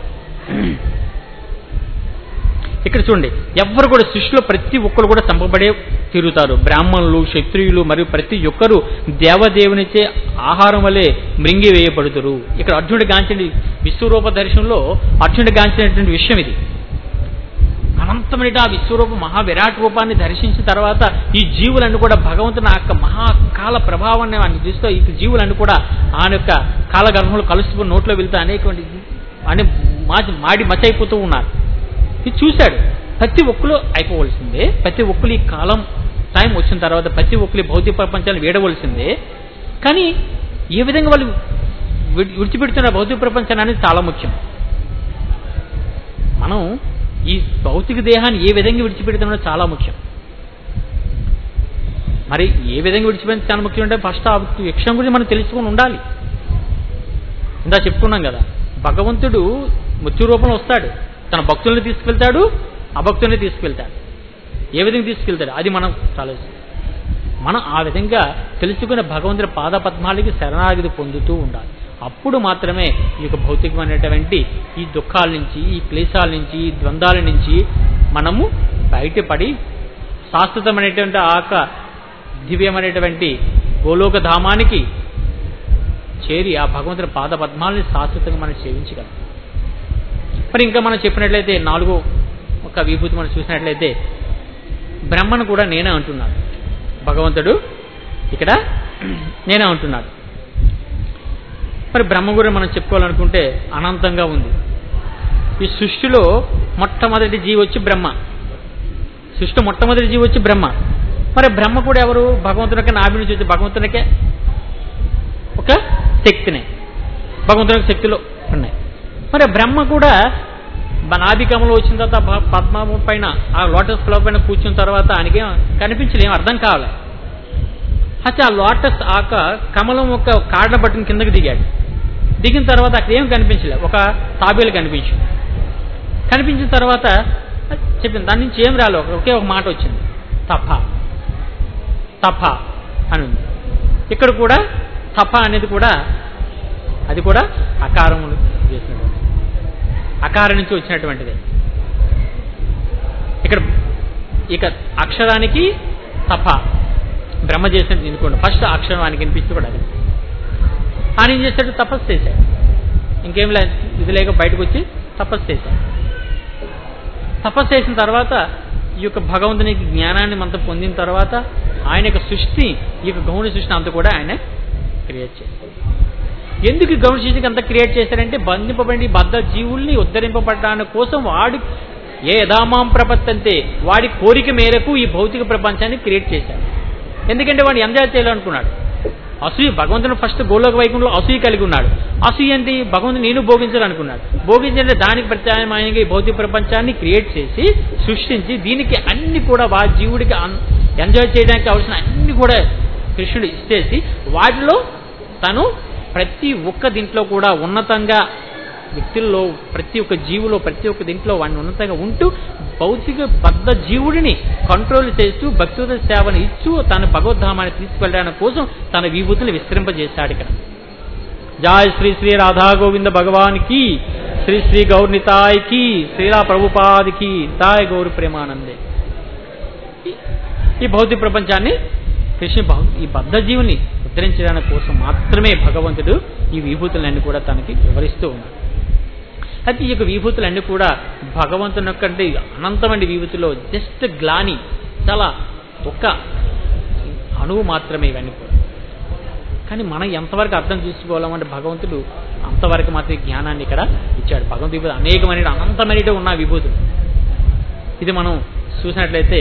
ఇక్కడ చూడండి ఎవ్వరు కూడా సృష్టిలో ప్రతి ఒక్కరు కూడా చంపబడే తిరుగుతారు బ్రాహ్మణులు క్షత్రియులు మరియు ప్రతి ఒక్కరు దేవదేవునిచే ఆహారం వలె మృంగి వేయబడుతురు ఇక్కడ అర్జునుడి గాంచిన విశ్వరూప దర్శనంలో అర్జునుడి గాంచినటువంటి విషయం ఇది అనంతమైన ఆ విశ్వరూప మహా విరాట్ రూపాన్ని దర్శించిన తర్వాత ఈ జీవులన్నీ కూడా భగవంతుని యొక్క మహాకాల ప్రభావాన్ని ఆయన చూస్తూ ఈ జీవులన్నీ కూడా ఆయన యొక్క కాలగర్భంలో కలుసుకుని నోట్లో వెళ్తే అనేకమంది అని మాడి మచ్చైపోతూ ఉన్నారు ఇది చూశాడు ప్రతి ఒక్కరు అయిపోవలసిందే ప్రతి ఒక్కరు ఈ కాలం టైం వచ్చిన తర్వాత ప్రతి ఒక్కరి భౌతిక ప్రపంచాన్ని వేడవలసిందే కానీ ఏ విధంగా వాళ్ళు విడిచిపెడుతున్న భౌతిక ప్రపంచాన్ని అనేది చాలా ముఖ్యం మనం ఈ భౌతిక దేహాన్ని ఏ విధంగా విడిచిపెడుతున్నదో చాలా ముఖ్యం మరి ఏ విధంగా విడిచిపెడితే చాలా ముఖ్యం అంటే ఫస్ట్ ఆ విషయం గురించి మనం తెలుసుకొని ఉండాలి ఇందా చెప్పుకున్నాం కదా భగవంతుడు మృత్యు రూపంలో వస్తాడు తన భక్తుల్ని తీసుకెళ్తాడు అభక్తుల్ని తీసుకెళ్తాడు ఏ విధంగా తీసుకెళ్తాడు అది మనం చాలా మనం ఆ విధంగా తెలుసుకునే భగవంతుడి పాద పద్మాలకి శరణాగతి పొందుతూ ఉండాలి అప్పుడు మాత్రమే ఈ యొక్క భౌతికమైనటువంటి ఈ దుఃఖాల నుంచి ఈ క్లేశాల నుంచి ఈ ద్వంద్వాల నుంచి మనము బయటపడి శాశ్వతమైనటువంటి ఆక దివ్యమైనటువంటి గోలోక ధామానికి చేరి ఆ భగవంతుడి పాద పద్మాలని శాశ్వతంగా మనం సేవించగలం మరి ఇంకా మనం చెప్పినట్లయితే నాలుగో ఒక విభూతి మనం చూసినట్లయితే బ్రహ్మను కూడా నేనే అంటున్నాడు భగవంతుడు ఇక్కడ నేనే అంటున్నాడు మరి బ్రహ్మ గురించి మనం చెప్పుకోవాలనుకుంటే అనంతంగా ఉంది ఈ సృష్టిలో మొట్టమొదటి జీవి వచ్చి బ్రహ్మ సృష్టి మొట్టమొదటి జీవి వచ్చి బ్రహ్మ మరి బ్రహ్మ కూడా ఎవరు భగవంతునికే నాభి నుంచి వచ్చి భగవంతునికే ఒక శక్తినే భగవంతునికి శక్తిలో ఉన్నాయి మరి బ్రహ్మ కూడా నాభికమలో వచ్చిన తర్వాత పద్మము పైన ఆ లోటస్ ఫ్లవర్ పైన కూర్చున్న తర్వాత ఆయనకేం కనిపించలేం అర్థం కావాలి అచ్చా ఆ లోటస్ ఆక కమలం ఒక కాడ పట్టుకుని కిందకి దిగాడు దిగిన తర్వాత అక్కడ ఏం కనిపించలే ఒక తాబేలు కనిపించు కనిపించిన తర్వాత చెప్పింది దాని నుంచి ఏం రాలో ఒకే ఒక మాట వచ్చింది తప తప అని ఉంది ఇక్కడ కూడా తప అనేది కూడా అది కూడా అకారములు చేసినటువంటి అకారం నుంచి వచ్చినటువంటిది ఇక్కడ ఇక అక్షరానికి తప బ్రహ్మ చేసినట్టు ఎందుకోండి ఫస్ట్ అక్షరం ఆయనకి వినిపిస్తూ కూడా అది ఆయన ఏం చేశాడు తపస్సు చేశాడు ఇంకేం లేదు ఇది లేక బయటకు వచ్చి తపస్సు చేశాడు తపస్సు చేసిన తర్వాత ఈ యొక్క భగవంతునికి జ్ఞానాన్ని మనతో పొందిన తర్వాత ఆయన యొక్క సృష్టి ఈ యొక్క గౌణ సృష్టి అంతా కూడా ఆయన క్రియేట్ చేశారు ఎందుకు గౌణ సృష్టికి అంతా క్రియేట్ చేశారంటే బంధింపబడి బద్ధ జీవుల్ని ఉద్ధరింపబడడానికి కోసం వాడి ఏ యథామాం ప్రపత్తంతే వాడి కోరిక మేరకు ఈ భౌతిక ప్రపంచాన్ని క్రియేట్ చేశారు ఎందుకంటే వాడు ఎంజాయ్ చేయాలనుకున్నాడు అసూయ భగవంతుని ఫస్ట్ గోలోక వైకుంఠంలో అసూయ కలిగి ఉన్నాడు అసూయ ఏంటి భగవంతుని నేను భోగించాలనుకున్నాడు భోగించాలంటే దానికి ప్రత్యామ్నాయంగా ఈ భౌతిక ప్రపంచాన్ని క్రియేట్ చేసి సృష్టించి దీనికి అన్ని కూడా వా జీవుడికి ఎంజాయ్ చేయడానికి కావాల్సిన అన్ని కూడా కృష్ణుడు ఇచ్చేసి వాటిలో తను ప్రతి ఒక్క దీంట్లో కూడా ఉన్నతంగా వ్యక్తుల్లో ప్రతి ఒక్క జీవులో ప్రతి ఒక్క దీంట్లో వాడిని ఉన్నతంగా ఉంటూ భౌతిక బద్ధ జీవుడిని కంట్రోల్ చేస్తూ భక్తుల సేవను ఇస్తూ తన భగవద్ధామాన్ని తీసుకెళ్ళడానికి కోసం తన విభూతిని విస్తరింపజేశాడు ఇక్కడ జాయ్ శ్రీ శ్రీ రాధా గోవింద భగవాన్కి శ్రీ శ్రీ గౌర్నితాయ్కి శ్రీరా ప్రభుపాదికి తాయ్ గౌరి ప్రేమానందే ఈ భౌతిక ప్రపంచాన్ని కృష్ణ ఈ బద్ధ జీవుని ఉద్ధరించడానికి కోసం మాత్రమే భగవంతుడు ఈ విభూతులన్నీ కూడా తనకి వివరిస్తూ ఉన్నాడు అయితే ఈ యొక్క విభూతులన్నీ కూడా భగవంతుని యొక్క అనంతమైన విభూతిలో జస్ట్ గ్లాని చాలా ఒక్క అణువు మాత్రమే ఇవన్నీ కూడా కానీ మనం ఎంతవరకు అర్థం చేసుకోవాలంటే భగవంతుడు అంతవరకు మాత్రమే జ్ఞానాన్ని ఇక్కడ ఇచ్చాడు భగవంతు విభూతి అనేకమైన అనంతమైన ఉన్న విభూతులు ఇది మనం చూసినట్లయితే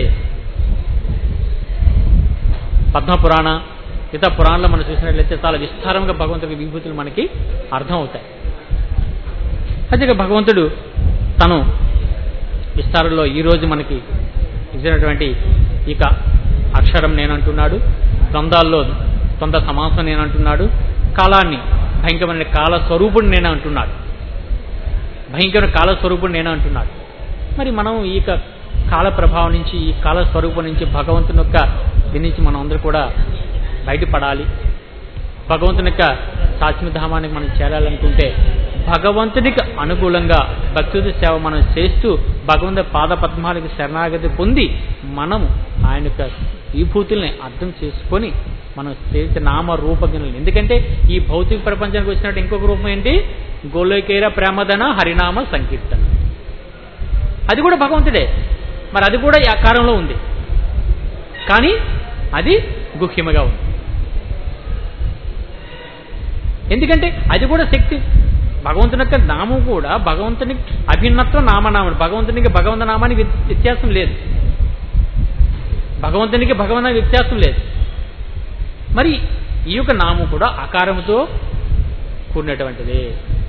పద్మపురాణ ఇతర పురాణంలో మనం చూసినట్లయితే చాలా విస్తారంగా భగవంతుడి విభూతులు మనకి అర్థం అవుతాయి అయితే భగవంతుడు తను విస్తారంలో ఈరోజు మనకి ఇచ్చినటువంటి ఇక అక్షరం నేనంటున్నాడు ద్వంద్వాల్లో ద్వంద్వ సమాసం నేనంటున్నాడు కాలాన్ని భయంకరమైన కాల స్వరూపుడు నేనే అంటున్నాడు భయంకరమైన కాల స్వరూపుడు నేనే అంటున్నాడు మరి మనం ఈ యొక్క కాల ప్రభావం నుంచి ఈ కాల స్వరూపం నుంచి భగవంతుని యొక్క దీని నుంచి మనం అందరూ కూడా బయటపడాలి భగవంతుని యొక్క శాశ్వతధామానికి మనం చేరాలనుకుంటే భగవంతునికి అనుకూలంగా భక్తుడి సేవ మనం చేస్తూ భగవంతుడి పాద పద్మాలకు శరణాగతి పొంది మనం ఆయన యొక్క విభూతుల్ని అర్థం చేసుకొని మనం చేసే నామ రూపజ్ఞులు ఎందుకంటే ఈ భౌతిక ప్రపంచానికి వచ్చినట్టు ఇంకొక రూపం ఏంటి గోలోకేర ప్రేమదన హరినామ సంకీర్తన అది కూడా భగవంతుడే మరి అది కూడా ఈ ఆకారంలో ఉంది కానీ అది గుహ్యముగా ఉంది ఎందుకంటే అది కూడా శక్తి భగవంతుని యొక్క నామం కూడా భగవంతునికి అభిన్నత్వం నామనామం భగవంతునికి భగవంత నామానికి వ్య- వ్యత్యాసం లేదు భగవంతునికి భగవంత వ్యత్యాసం లేదు మరి ఈ యొక్క నామం కూడా ఆకారముతో కూడినటువంటిదే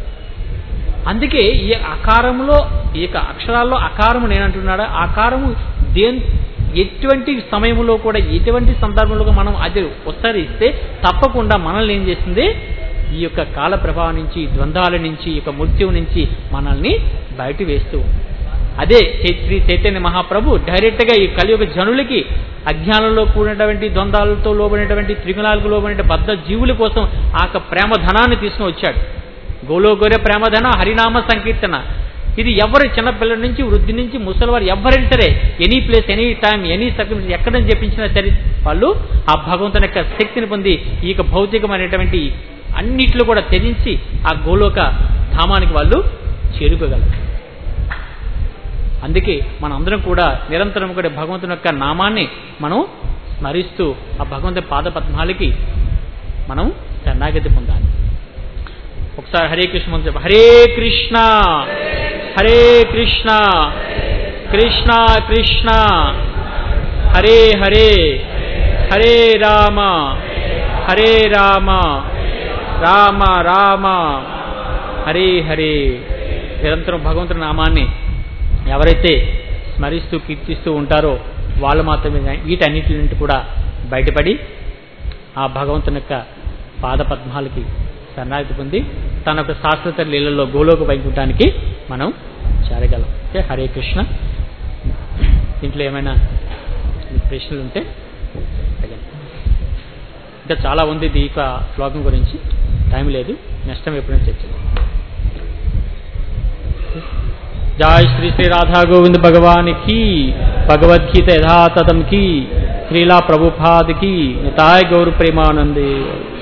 అందుకే ఈ ఆకారంలో ఈ యొక్క అక్షరాల్లో ఆకారము నేనంటున్నాడా ఆకారము దేని ఎటువంటి సమయంలో కూడా ఎటువంటి సందర్భంలో కూడా మనం అది ఉచ్చరిస్తే తప్పకుండా మనల్ని ఏం చేస్తుంది ఈ యొక్క కాల ప్రభావం నుంచి ద్వంద్వాల నుంచి ఈ యొక్క మృత్యువు నుంచి మనల్ని బయట వేస్తూ ఉంది. అదే చై- శ్రీ చైతన్య మహాప్రభు డైరెక్ట్ గా ఈ కలియుగ జనులకి అజ్ఞానంలో కూడినటువంటి ద్వంద్వాలతో లోబడినటువంటి త్రిగుణాలకు లోబడిన బద్ధ జీవుల కోసం ఆ యొక్క ప్రేమ ధనాన్ని తీసుకుని వచ్చాడు గోలోగోరే ప్రేమధన హరినామ సంకీర్తన ఇది ఎవరు చిన్నపిల్లల నుంచి వృద్ధి నుంచి ముసలివారు ఎవరైనా సరే any place any time any circumstance ఎక్కడ చెప్పించినా సరే వాళ్ళు ఆ భగవంతుని యొక్క శక్తిని పొంది ఈ యొక్క భౌతికమైనటువంటి అన్నిట్లో కూడా త్యజించి ఆ గోలోక ధామానికి వాళ్ళు చేరుకోగలరు అందుకే మన అందరం కూడా నిరంతరం కూడా భగవంతుని యొక్క నామాన్ని మనం స్మరిస్తూ ఆ భగవంతుని పాద పద్మాలకి మనం శరణాగతి పొందాలి ఒకసారి హరే కృష్ణ మంత్రం చెప్ప హరే కృష్ణ హరే కృష్ణ కృష్ణ కృష్ణ హరే హరే హరే రామ హరే రామ రామ రామ హరే హరే నిరంతరం భగవంతుని నామాన్ని ఎవరైతే స్మరిస్తూ కీర్తిస్తూ ఉంటారో వాళ్ళు మాత్రమే వీటన్నిటి నుండి కూడా బయటపడి ఆ భగవంతుని యొక్క పాద పద్మాలకి శరణాగతి పొంది తన యొక్క శాశ్వత లీలలో గోలోక వైకుంఠానికి మనం చేరగలం ఓకే హరే కృష్ణ దీంట్లో ఏమైనా ప్రశ్నలు ఉంటే అడగండి ఇంకా చాలా ఉంది ఈ యొక్క శ్లోకం గురించి టైం లేదు నెక్స్ట్ టైం ఎప్పుడైనా చర్చిద్దాం जय श्री श्री राधा गोविंद भगवान की भगवत गीता यथातथम की श्रीला प्रभुपाद की निताय गौर प्रेमानंदे